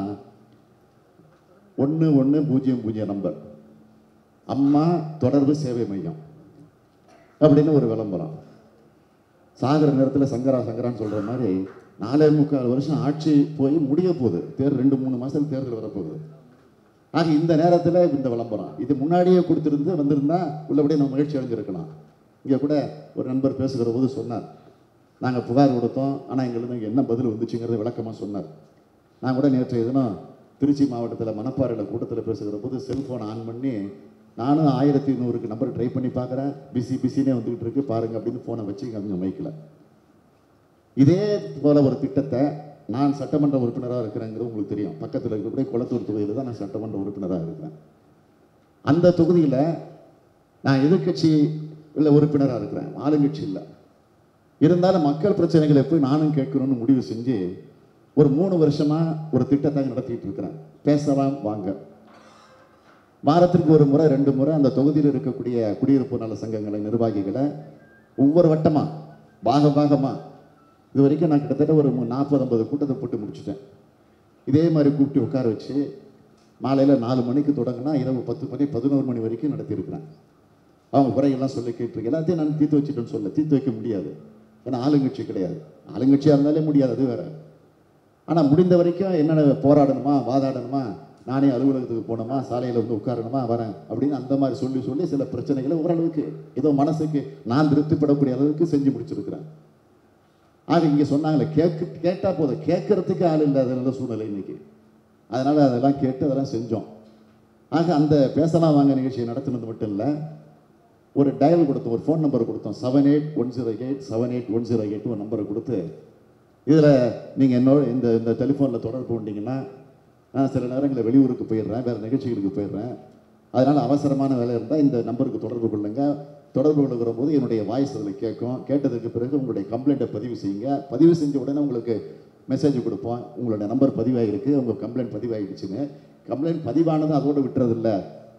ஒன்று ஒன்று பூஜ்ஜியம் பூஜ்ஜியம் நம்பர் அம்மா தொடர்பு சேவை மையம் அப்படின்னு ஒரு விளம்பரம் சாகிற நேரத்தில் சங்கரா சங்கரான்னு சொல்கிற மாதிரி நாலே முக்கால் வருஷம் ஆட்சி போய் முடிய போகுது தேர் ரெண்டு மூணு மாதத்துல தேர்தல் வரப்போகுது ஆக இந்த நேரத்தில் இந்த விளம்பரம் இது முன்னாடியே கொடுத்துருந்து வந்திருந்தா உள்ளபடியே நம்ம மகிழ்ச்சி அடைஞ்சிருக்கலாம் இங்கே கூட ஒரு நண்பர் பேசுகிற போது சொன்னார் நாங்கள் புகார் கொடுத்தோம் ஆனால் எங்களுக்கு இங்க என்ன பதில் வந்துச்சுங்கிறத விளக்கமாக சொன்னார் நான் கூட நேற்றைய தினம் திருச்சி மாவட்டத்தில் மணப்பாறையில் கூட்டத்தில் பேசுகிற போது செல்ஃபோன் ஆன் பண்ணி நானும் ஆயிரத்தி நூறுக்கு நம்பர் ட்ரை பண்ணி பார்க்குறேன் பிஸி பிஸினே வந்துகிட்டு இருக்கு பாருங்க அப்படின்னு ஃபோனை வச்சு அவங்க மைக்கில் இதே போல ஒரு திட்டத்தை நான் சட்டமன்ற உறுப்பினராக இருக்கிறேங்கிறது உங்களுக்கு தெரியும் பக்கத்தில் இருக்கக்கூடிய குளத்தூர் தொகுதியில் தான் நான் சட்டமன்ற உறுப்பினராக இருக்கிறேன் அந்த தொகுதியில் நான் எதிர்க்கட்சி இல்லை உறுப்பினராக இருக்கிறேன் ஆளுங்கட்சி இல்லை இருந்தாலும் மக்கள் பிரச்சனைகளை போய் நானும் கேட்கணும்னு முடிவு செஞ்சு ஒரு மூணு வருஷமா ஒரு திட்டத்தை நடத்திட்டு இருக்கிறேன் பேசலாம் வாங்க வாரத்திற்கு ஒரு முறை ரெண்டு முறை அந்த தொகுதியில் இருக்கக்கூடிய குடியிருப்பு நல சங்கங்களை நிர்வாகிகளை ஒவ்வொரு வட்டமா பாக பாகமா இது வரைக்கும் நான் கிட்டத்தட்ட ஒரு நாற்பது ஐம்பது கூட்டத்தை போட்டு முடிச்சிட்டேன் இதே மாதிரி கூப்பிட்டு உட்கார வச்சு மாலையில் நாலு மணிக்கு தொடங்கினா இரவு பத்து மணி பதினோரு மணி வரைக்கும் நடத்தியிருக்கிறேன் அவங்க குறைகள்லாம் சொல்லி கேட்டிருக்கேன் எல்லாத்தையும் நான் தீர்த்து வச்சுட்டேன்னு சொல்ல தீர்த்து வைக்க முடியாது ஏன்னா ஆளுங்கட்சி கிடையாது ஆளுங்கட்சியாக இருந்தாலே முடியாது அது வேற ஆனால் முடிந்த வரைக்கும் என்னென்ன போராடணுமா வாதாடணுமா நானே அலுவலகத்துக்கு போகணுமா சாலையில் வந்து உட்காரணுமா வரேன் அப்படின்னு அந்த மாதிரி சொல்லி சொல்லி சில பிரச்சனைகளை ஓரளவுக்கு ஏதோ மனசுக்கு நான் திருப்திப்படக்கூடிய அளவுக்கு செஞ்சு முடிச்சிருக்கிறேன் ஆக இங்கே சொன்னாங்களே கேட்க கேட்டால் போதும் கேட்கறதுக்கு ஆள் இல்லாத நல்ல சூழ்நிலை இன்னைக்கு அதனால் அதெல்லாம் கேட்டு அதெல்லாம் செஞ்சோம் ஆக அந்த பேசலாம் வாங்க நிகழ்ச்சியை நடத்துனது மட்டும் இல்லை ஒரு டயல் கொடுத்தோம் ஒரு ஃபோன் நம்பர் கொடுத்தோம் seven eight one zero eight seven eight one zero eight ஒரு நம்பரை கொடுத்து இதில் நீங்கள் என்னோட இந்த இந்த டெலிஃபோனில் தொடர்பு கொண்டீங்கன்னா நான் சில நேரங்களில் வெளியூருக்கு போயிடுறேன் வேறு நிகழ்ச்சிகளுக்கு போயிடுறேன் அதனால் அவசரமான வேலை இருந்தால் இந்த நம்பருக்கு தொடர்பு கொள்ளுங்க தொடர்பு கொள்ளுகிற போது என்னுடைய வாய்ஸ் அதில் கேட்கும் கேட்டதுக்கு பிறகு உங்களுடைய கம்ப்ளைண்ட்டை பதிவு செய்யுங்க பதிவு செஞ்ச உடனே உங்களுக்கு மெசேஜ் கொடுப்போம் உங்களுடைய நம்பர் பதிவாகிருக்கு உங்கள் கம்ப்ளைண்ட் பதிவாகிடுச்சுன்னு கம்ப்ளைண்ட் பதிவானது அதோடு விட்டுறதில்ல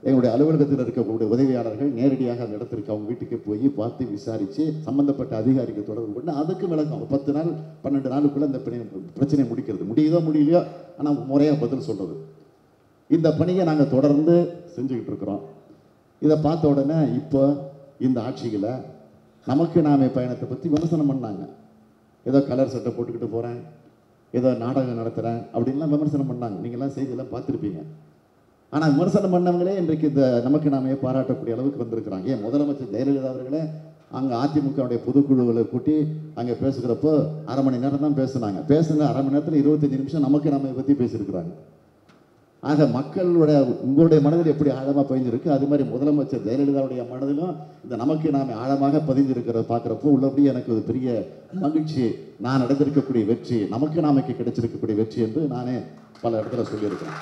எங்களுடைய அலுவலகத்தில் இருக்கக்கூடிய உதவியாளர்கள் நேரடியாக அந்த இடத்திற்கு அவங்க வீட்டுக்கு போய் பார்த்து விசாரித்து சம்பந்தப்பட்ட அதிகாரிகள் தொடர்பு பண்ணி அதுக்கு விளக்கம் ஒரு பத்து நாள் பன்னெண்டு நாளுக்குள்ள இந்த பணி பிரச்சனையை முடிக்கிறது முடியுதோ முடியலையோ ஆனால் முறையாக பதில் சொல்றது இந்த பணியை நாங்கள் தொடர்ந்து செஞ்சுக்கிட்டு இருக்கிறோம் இதை பார்த்த உடனே இப்போ இந்த ஆட்சியில் நமக்கு நாமே பயணத்தை பற்றி விமர்சனம் பண்ணாங்க ஏதோ கலர் சட்டை போட்டுக்கிட்டு போகிறேன் ஏதோ நாடகம் நடத்துகிறேன் அப்படின்லாம் விமர்சனம் பண்ணாங்க நீங்களாம் செய்தியெல்லாம் பார்த்துருப்பீங்க ஆனால் விமர்சனம் பண்ணவங்களே இன்றைக்கு இந்த நமக்கு நாமே பாராட்டக்கூடிய அளவுக்கு வந்திருக்கிறாங்க ஏன் முதலமைச்சர் ஜெயலலிதா அவர்களே அங்கே அதிமுகவுடைய பொதுக்குழுவில் கூட்டி அங்கே பேசுகிறப்போ அரை மணி நேரம் தான் பேசுனாங்க பேசுன அரை மணி நேரத்தில் இருபத்தஞ்சு நிமிஷம் நமக்கு நாம பற்றி பேசியிருக்கிறாங்க ஆக மக்களுடைய உங்களுடைய மனதில் எப்படி ஆழமாக பதிஞ்சிருக்கு அது மாதிரி முதலமைச்சர் ஜெயலலிதாவுடைய மனதிலும் இந்த நமக்கு நாம ஆழமாக பதிஞ்சிருக்கிறத பார்க்குறப்போ உள்ளபடி எனக்கு ஒரு பெரிய மகிழ்ச்சி நான் அடைந்திருக்கக்கூடிய வெற்றி நமக்கு நாமைக்கு கிடைச்சிருக்கக்கூடிய வெற்றி என்று நானே பல இடத்துல சொல்லியிருக்கிறேன்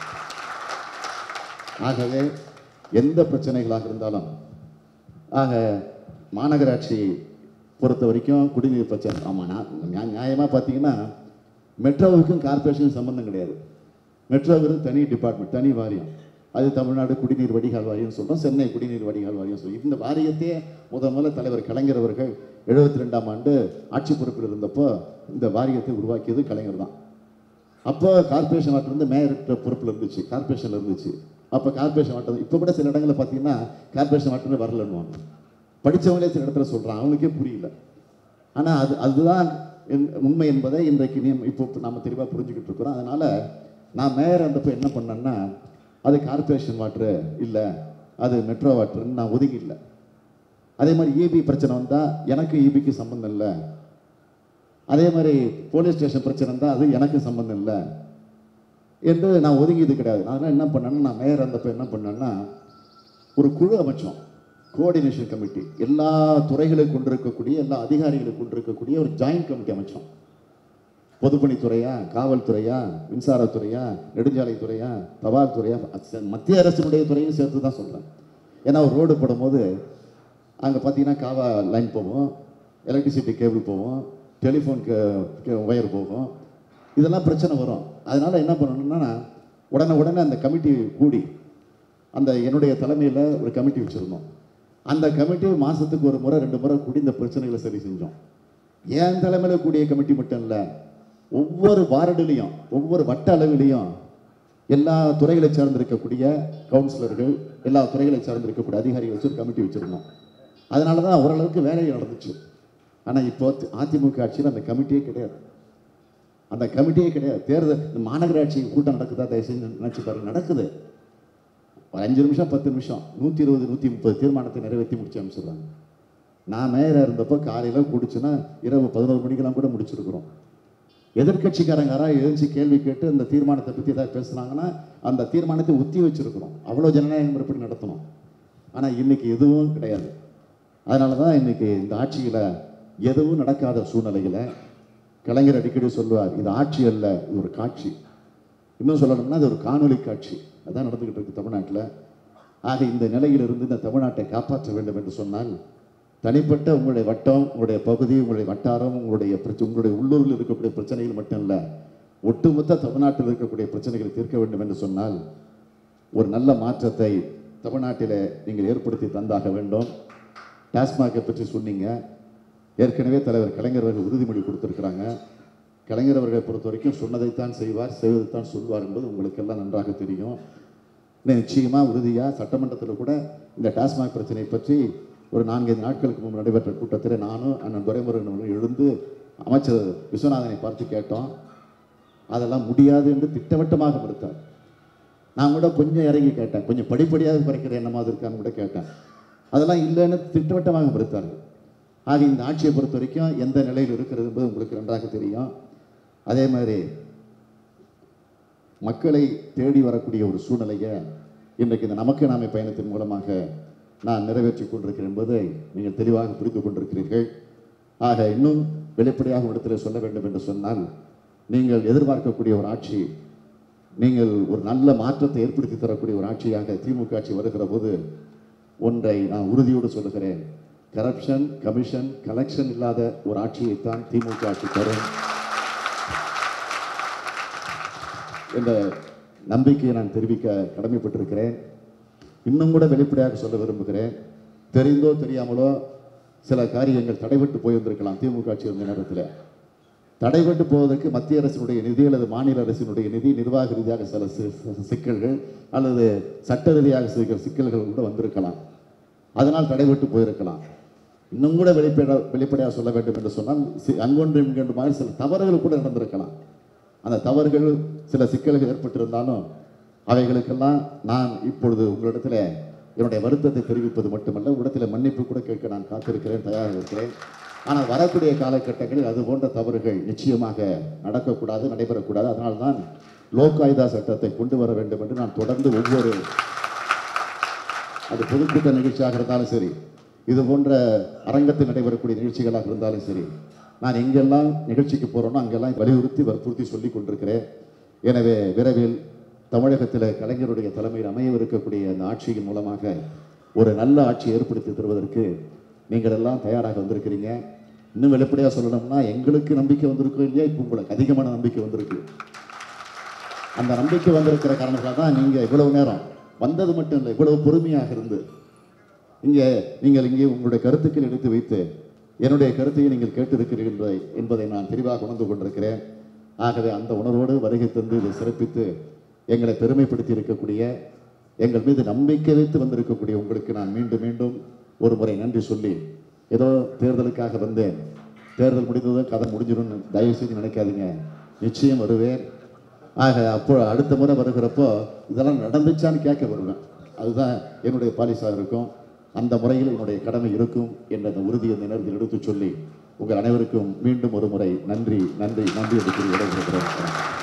ஆகவே எந்த பிரச்சனைகளாக இருந்தாலும் ஆக மாநகராட்சி பொறுத்த வரைக்கும் குடிநீர் பிரச்சனை ஆமாம் நான் நியாயமாக பார்த்தீங்கன்னா மெட்ரோவுக்கும் கார்ப்பரேஷனுக்கும் சம்மந்தம் கிடையாது மெட்ரோவுக்கு தனி டிபார்ட்மெண்ட் தனி வாரியம் அது தமிழ்நாடு குடிநீர் வடிகால் வாரியம் சொல்கிறோம் சென்னை குடிநீர் வடிகால் வாரியம் சொல்றோம் இந்த வாரியத்தையே முத முதல்ல தலைவர் கலைஞர் அவர்கள் எழுபத்தி ரெண்டாம் ஆண்டு ஆட்சி பொறுப்பில் இருந்தப்போ இந்த வாரியத்தை உருவாக்கியது கலைஞர் தான் அப்போ கார்ப்பரேஷன் வாட்டர் வந்து மேயர்கிட்ட பொறுப்பில் இருந்துச்சு கார்ப்பரேஷனில் இருந்துச்சு அப்போ கார்ப்பரேஷன் வாட்டர் இப்போ கூட சில இடங்களில் பார்த்தீங்கன்னா கார்ப்பரேஷன் வாட்டர் வரலன்னுவாங்க படித்தவங்களே சில இடத்துல சொல்கிறாங்க அவங்களுக்கே புரியல ஆனால் அது அதுதான் என்- உண்மை என்பதை இன்றைக்கு நீ இப்போ நம்ம தெளிவாக புரிஞ்சுக்கிட்டு இருக்கிறோம் அதனால் நான் மேயர் இருந்தப்போ என்ன பண்ணேன்னா அது கார்ப்பரேஷன் வாட்ரு இல்லை அது மெட்ரோ வாட்டர்னு நான் ஒதுங்கிடல அதே மாதிரி இபி பிரச்சனை வந்தால் எனக்கு இபிக்கு சம்மந்தம் இல்லை அதே மாதிரி போலீஸ் ஸ்டேஷன் பிரச்சனை இருந்தால் அது எனக்கு சம்மந்தம் இல்லை என்று நான் ஒதுங்கியது கிடையாது அதனால் என்ன பண்ணேன்னா நான் மேயர் இருந்தப்போ என்ன பண்ணேன்னா ஒரு குழு அமைச்சோம் கோஆர்டினேஷன் கமிட்டி எல்லா துறைகளை கொண்டிருக்கக்கூடிய எல்லா அதிகாரிகளை கொண்டிருக்கக்கூடிய ஒரு ஜாயிண்ட் கமிட்டி அமைச்சோம் பொதுப்பணித்துறையா காவல்துறையா மின்சாரத்துறையா நெடுஞ்சாலைத்துறையா தபால் துறையா அச்ச- மத்திய அரசினுடைய துறையும் சேர்த்து தான் சொல்கிறேன் ஏன்னா ஒரு ரோடு போடும்போது அங்கே பார்த்தீங்கன்னா காவா லைன் போகும் எலக்ட்ரிசிட்டி கேபிள் போகும் டெலிஃபோன் ஒயர் போகும் இதெல்லாம் பிரச்சனை வரும் அதனால் என்ன பண்ணணும்னா உடனே உடனே அந்த கமிட்டி கூடி அந்த என்னுடைய தலைமையில் ஒரு கமிட்டி வச்சுருந்தோம் அந்த கமிட்டி மாதத்துக்கு ஒரு முறை ரெண்டு முறை கூடி இந்த பிரச்சனைகளை சரி செஞ்சோம் என் தலைமையில் கூடிய கமிட்டி மட்டும் இல்லை ஒவ்வொரு வார்டுலேயும் ஒவ்வொரு வட்ட அளவிலையும் எல்லா துறைகளை சார்ந்திருக்கக்கூடிய கவுன்சிலர்கள் எல்லா துறைகளை சார்ந்திருக்கக்கூடிய அதிகாரிகள் வச்சு ஒரு கமிட்டி வச்சுருந்தோம் அதனால தான் ஓரளவுக்கு வேலை நடந்துச்சு ஆனால் இப்போ தி- அதிமுக ஆட்சியில் அந்த கமிட்டியே கிடையாது அந்த கமிட்டியே கிடையாது தேர்தல் இந்த மாநகராட்சி கூட்டம் நடக்குதா தயவு செஞ்சு நினச்சி பாருங்க நடக்குது ஒரு அஞ்சு நிமிஷம் பத்து நிமிஷம் நூற்றி இருபது நூற்றி முப்பது தீர்மானத்தை நிறைவேற்றி முடிச்சு அமைச்சிடுறாங்க நான் மேயராக இருந்தப்போ காலையில் குடிச்சுன்னா இரவு பதினோரு மணிக்கெல்லாம் கூட முடிச்சிருக்கிறோம் எதிர்க்கட்சிக்காரங்க யாராவது எழுந்துச்சு கேள்வி கேட்டு அந்த தீர்மானத்தை பற்றி ஏதாவது பேசுனாங்கன்னா அந்த தீர்மானத்தை ஒத்தி வச்சிருக்கிறோம் அவ்வளோ ஜனநாயக முறைப்படி நடத்தணும் ஆனால் இன்னைக்கு எதுவும் கிடையாது அதனால தான் இன்னைக்கு இந்த ஆட்சியில் எதுவும் நடக்காத சூழ்நிலையில் கலைஞர் அடிக்கடி சொல்லுவார் இது ஆட்சி அல்ல இது ஒரு காட்சி இன்னும் சொல்லணும்னா அது ஒரு காணொளி காட்சி அதான் நடந்துகிட்டு இருக்கு தமிழ்நாட்டில் ஆக இந்த நிலையிலிருந்து இந்த தமிழ்நாட்டை காப்பாற்ற வேண்டும் என்று சொன்னால் தனிப்பட்ட உங்களுடைய வட்டம் உங்களுடைய பகுதி உங்களுடைய வட்டாரம் உங்களுடைய பிரச்ச- உங்களுடைய உள்ளூரில் இருக்கக்கூடிய பிரச்சனைகள் மட்டும் இல்லை ஒட்டுமொத்த தமிழ்நாட்டில் இருக்கக்கூடிய பிரச்சனைகளை தீர்க்க வேண்டும் என்று சொன்னால் ஒரு நல்ல மாற்றத்தை தமிழ்நாட்டில் நீங்கள் ஏற்படுத்தி தந்தாக வேண்டும் டாஸ்மாகை பற்றி சொன்னீங்க ஏற்கனவே தலைவர் கலைஞர் அவர்கள் உறுதிமொழி கொடுத்திருக்கிறாங்க கலைஞர் அவர்களை பொறுத்த வரைக்கும் சொன்னதைத்தான் செய்வார் செய்வதைத்தான் சொல்வார் என்பது உங்களுக்கெல்லாம் நன்றாக தெரியும் இன்னும் நிச்சயமா உறுதியாக சட்டமன்றத்தில் கூட இந்த டாஸ்மாக் பிரச்சனை பற்றி ஒரு நான்கைந்து நாட்களுக்கு முன்பு நடைபெற்ற கூட்டத்தில் நானும் அண்ணன் துரைமுருகன் அவர்களும் எழுந்து அமைச்சர் விஸ்வநாதனை பார்த்து கேட்டோம் அதெல்லாம் முடியாது என்று திட்டவட்டமாக மறுத்தார் நான் கூட கொஞ்சம் இறங்கி கேட்டேன் கொஞ்சம் படிப்படியாக குறைக்கிற எண்ணமாக இருக்கான்னு கூட கேட்டேன் அதெல்லாம் இல்லைன்னு திட்டவட்டமாக மறுத்தார்கள் ஆக இந்த ஆட்சியை பொறுத்த வரைக்கும் எந்த நிலையில் இருக்கிறது என்பது உங்களுக்கு நன்றாக தெரியும் அதே மாதிரி மக்களை தேடி வரக்கூடிய ஒரு சூழ்நிலையை இன்றைக்கு இந்த நமக்கு நாமே பயணத்தின் மூலமாக நான் நிறைவேற்றிக் கொண்டிருக்கிறேன் என்பதை நீங்கள் தெளிவாக புரிந்து கொண்டிருக்கிறீர்கள் ஆக இன்னும் வெளிப்படையாக இடத்தில் சொல்ல வேண்டும் என்று சொன்னால் நீங்கள் எதிர்பார்க்கக்கூடிய ஒரு ஆட்சி நீங்கள் ஒரு நல்ல மாற்றத்தை ஏற்படுத்தி தரக்கூடிய ஒரு ஆட்சியாக திமுக ஆட்சி வருகிற போது ஒன்றை நான் உறுதியோடு சொல்லுகிறேன் கரப்ஷன் கமிஷன் கலெக்ஷன் இல்லாத ஒரு ஆட்சியைத்தான் திமுக ஆட்சி தரும் என்ற நம்பிக்கையை நான் தெரிவிக்க கடமைப்பட்டிருக்கிறேன் இன்னும் கூட வெளிப்படையாக சொல்ல விரும்புகிறேன் தெரிந்தோ தெரியாமலோ சில காரியங்கள் தடைபட்டு போயிருந்திருக்கலாம் திமுக ஆட்சி இருந்த நேரத்தில் தடைபட்டு போவதற்கு மத்திய அரசினுடைய நிதி அல்லது மாநில அரசினுடைய நிதி நிர்வாக ரீதியாக சில சி- சி- சிக்கல்கள் அல்லது சட்ட ரீதியாக சில சிக்கல்கள் கூட வந்திருக்கலாம் அதனால் தடைபட்டு போயிருக்கலாம் இன்னும் கூட வெளிப்பட வெளிப்படையாக சொல்ல வேண்டும் என்று சொன்னால் சி- அங்கொன்று இங்கொன்று மாதிரி சில தவறுகள் கூட நடந்திருக்கலாம் அந்த தவறுகள் சில சிக்கல்கள் ஏற்பட்டிருந்தாலும் அவைகளுக்கெல்லாம் நான் இப்பொழுது உங்களிடத்தில் என்னுடைய வருத்தத்தை தெரிவிப்பது மட்டுமல்ல உங்களிடத்தில் மன்னிப்பு கூட கேட்க நான் காத்திருக்கிறேன் தயாராக இருக்கிறேன் ஆனால் வரக்கூடிய காலகட்டங்களில் அது போன்ற தவறுகள் நிச்சயமாக நடக்கக்கூடாது நடைபெறக்கூடாது அதனால்தான் லோகாயுதா சட்டத்தை கொண்டு வர வேண்டும் என்று நான் தொடர்ந்து ஒவ்வொரு அது பொதுக்கூட்ட நிகழ்ச்சியாக இருந்தாலும் சரி இது போன்ற அரங்கத்தில் நடைபெறக்கூடிய நிகழ்ச்சிகளாக இருந்தாலும் சரி நான் எங்கெல்லாம் நிகழ்ச்சிக்கு போகிறோனோ அங்கெல்லாம் வலியுறுத்தி வற்புறுத்தி சொல்லி கொண்டிருக்கிறேன் எனவே விரைவில் தமிழகத்தில் கலைஞருடைய தலைமையில் அமையவிருக்கக்கூடிய அந்த ஆட்சியின் மூலமாக ஒரு நல்ல ஆட்சி ஏற்படுத்தி தருவதற்கு நீங்கள் எல்லாம் தயாராக வந்திருக்கிறீங்க இன்னும் வெளிப்படையாக சொல்லணும்னா எங்களுக்கு நம்பிக்கை வந்திருக்கோ இல்லையா இப்போ உங்களுக்கு அதிகமான நம்பிக்கை வந்திருக்கு அந்த நம்பிக்கை வந்திருக்கிற காரணத்தால் தான் நீங்கள் இவ்வளவு நேரம் வந்தது மட்டும் இல்லை இவ்வளவு பொறுமையாக இருந்து இங்கே நீங்கள் இங்கே உங்களுடைய கருத்துக்கள் எடுத்து வைத்து என்னுடைய கருத்தையை நீங்கள் கேட்டிருக்கிறீர்கள் என்பதை நான் தெளிவாக உணர்ந்து கொண்டிருக்கிறேன் ஆகவே அந்த உணர்வோடு வருகை தந்து இதை சிறப்பித்து எங்களை பெருமைப்படுத்தி இருக்கக்கூடிய எங்கள் மீது நம்பிக்கை வைத்து வந்திருக்கக்கூடிய உங்களுக்கு நான் மீண்டும் மீண்டும் ஒரு முறை நன்றி சொல்லி ஏதோ தேர்தலுக்காக வந்தேன் தேர்தல் முடிந்ததும் கதை முடிஞ்சிடும்னு தயவு செய்து நினைக்காதீங்க நிச்சயம் வருவேன் ஆக அப்போ அடுத்த முறை வருகிறப்போ இதெல்லாம் நடந்துச்சான்னு கேட்க வருவேன் அதுதான் என்னுடைய பாலிசாக இருக்கும் அந்த முறையில் என்னுடைய கடமை இருக்கும் என்ற அந்த உறுதியை இந்த நேரத்தில் எடுத்துச் சொல்லி உங்கள் அனைவருக்கும் மீண்டும் ஒரு முறை நன்றி நன்றி நன்றி என்று கூறி விடைபெறுகிறேன்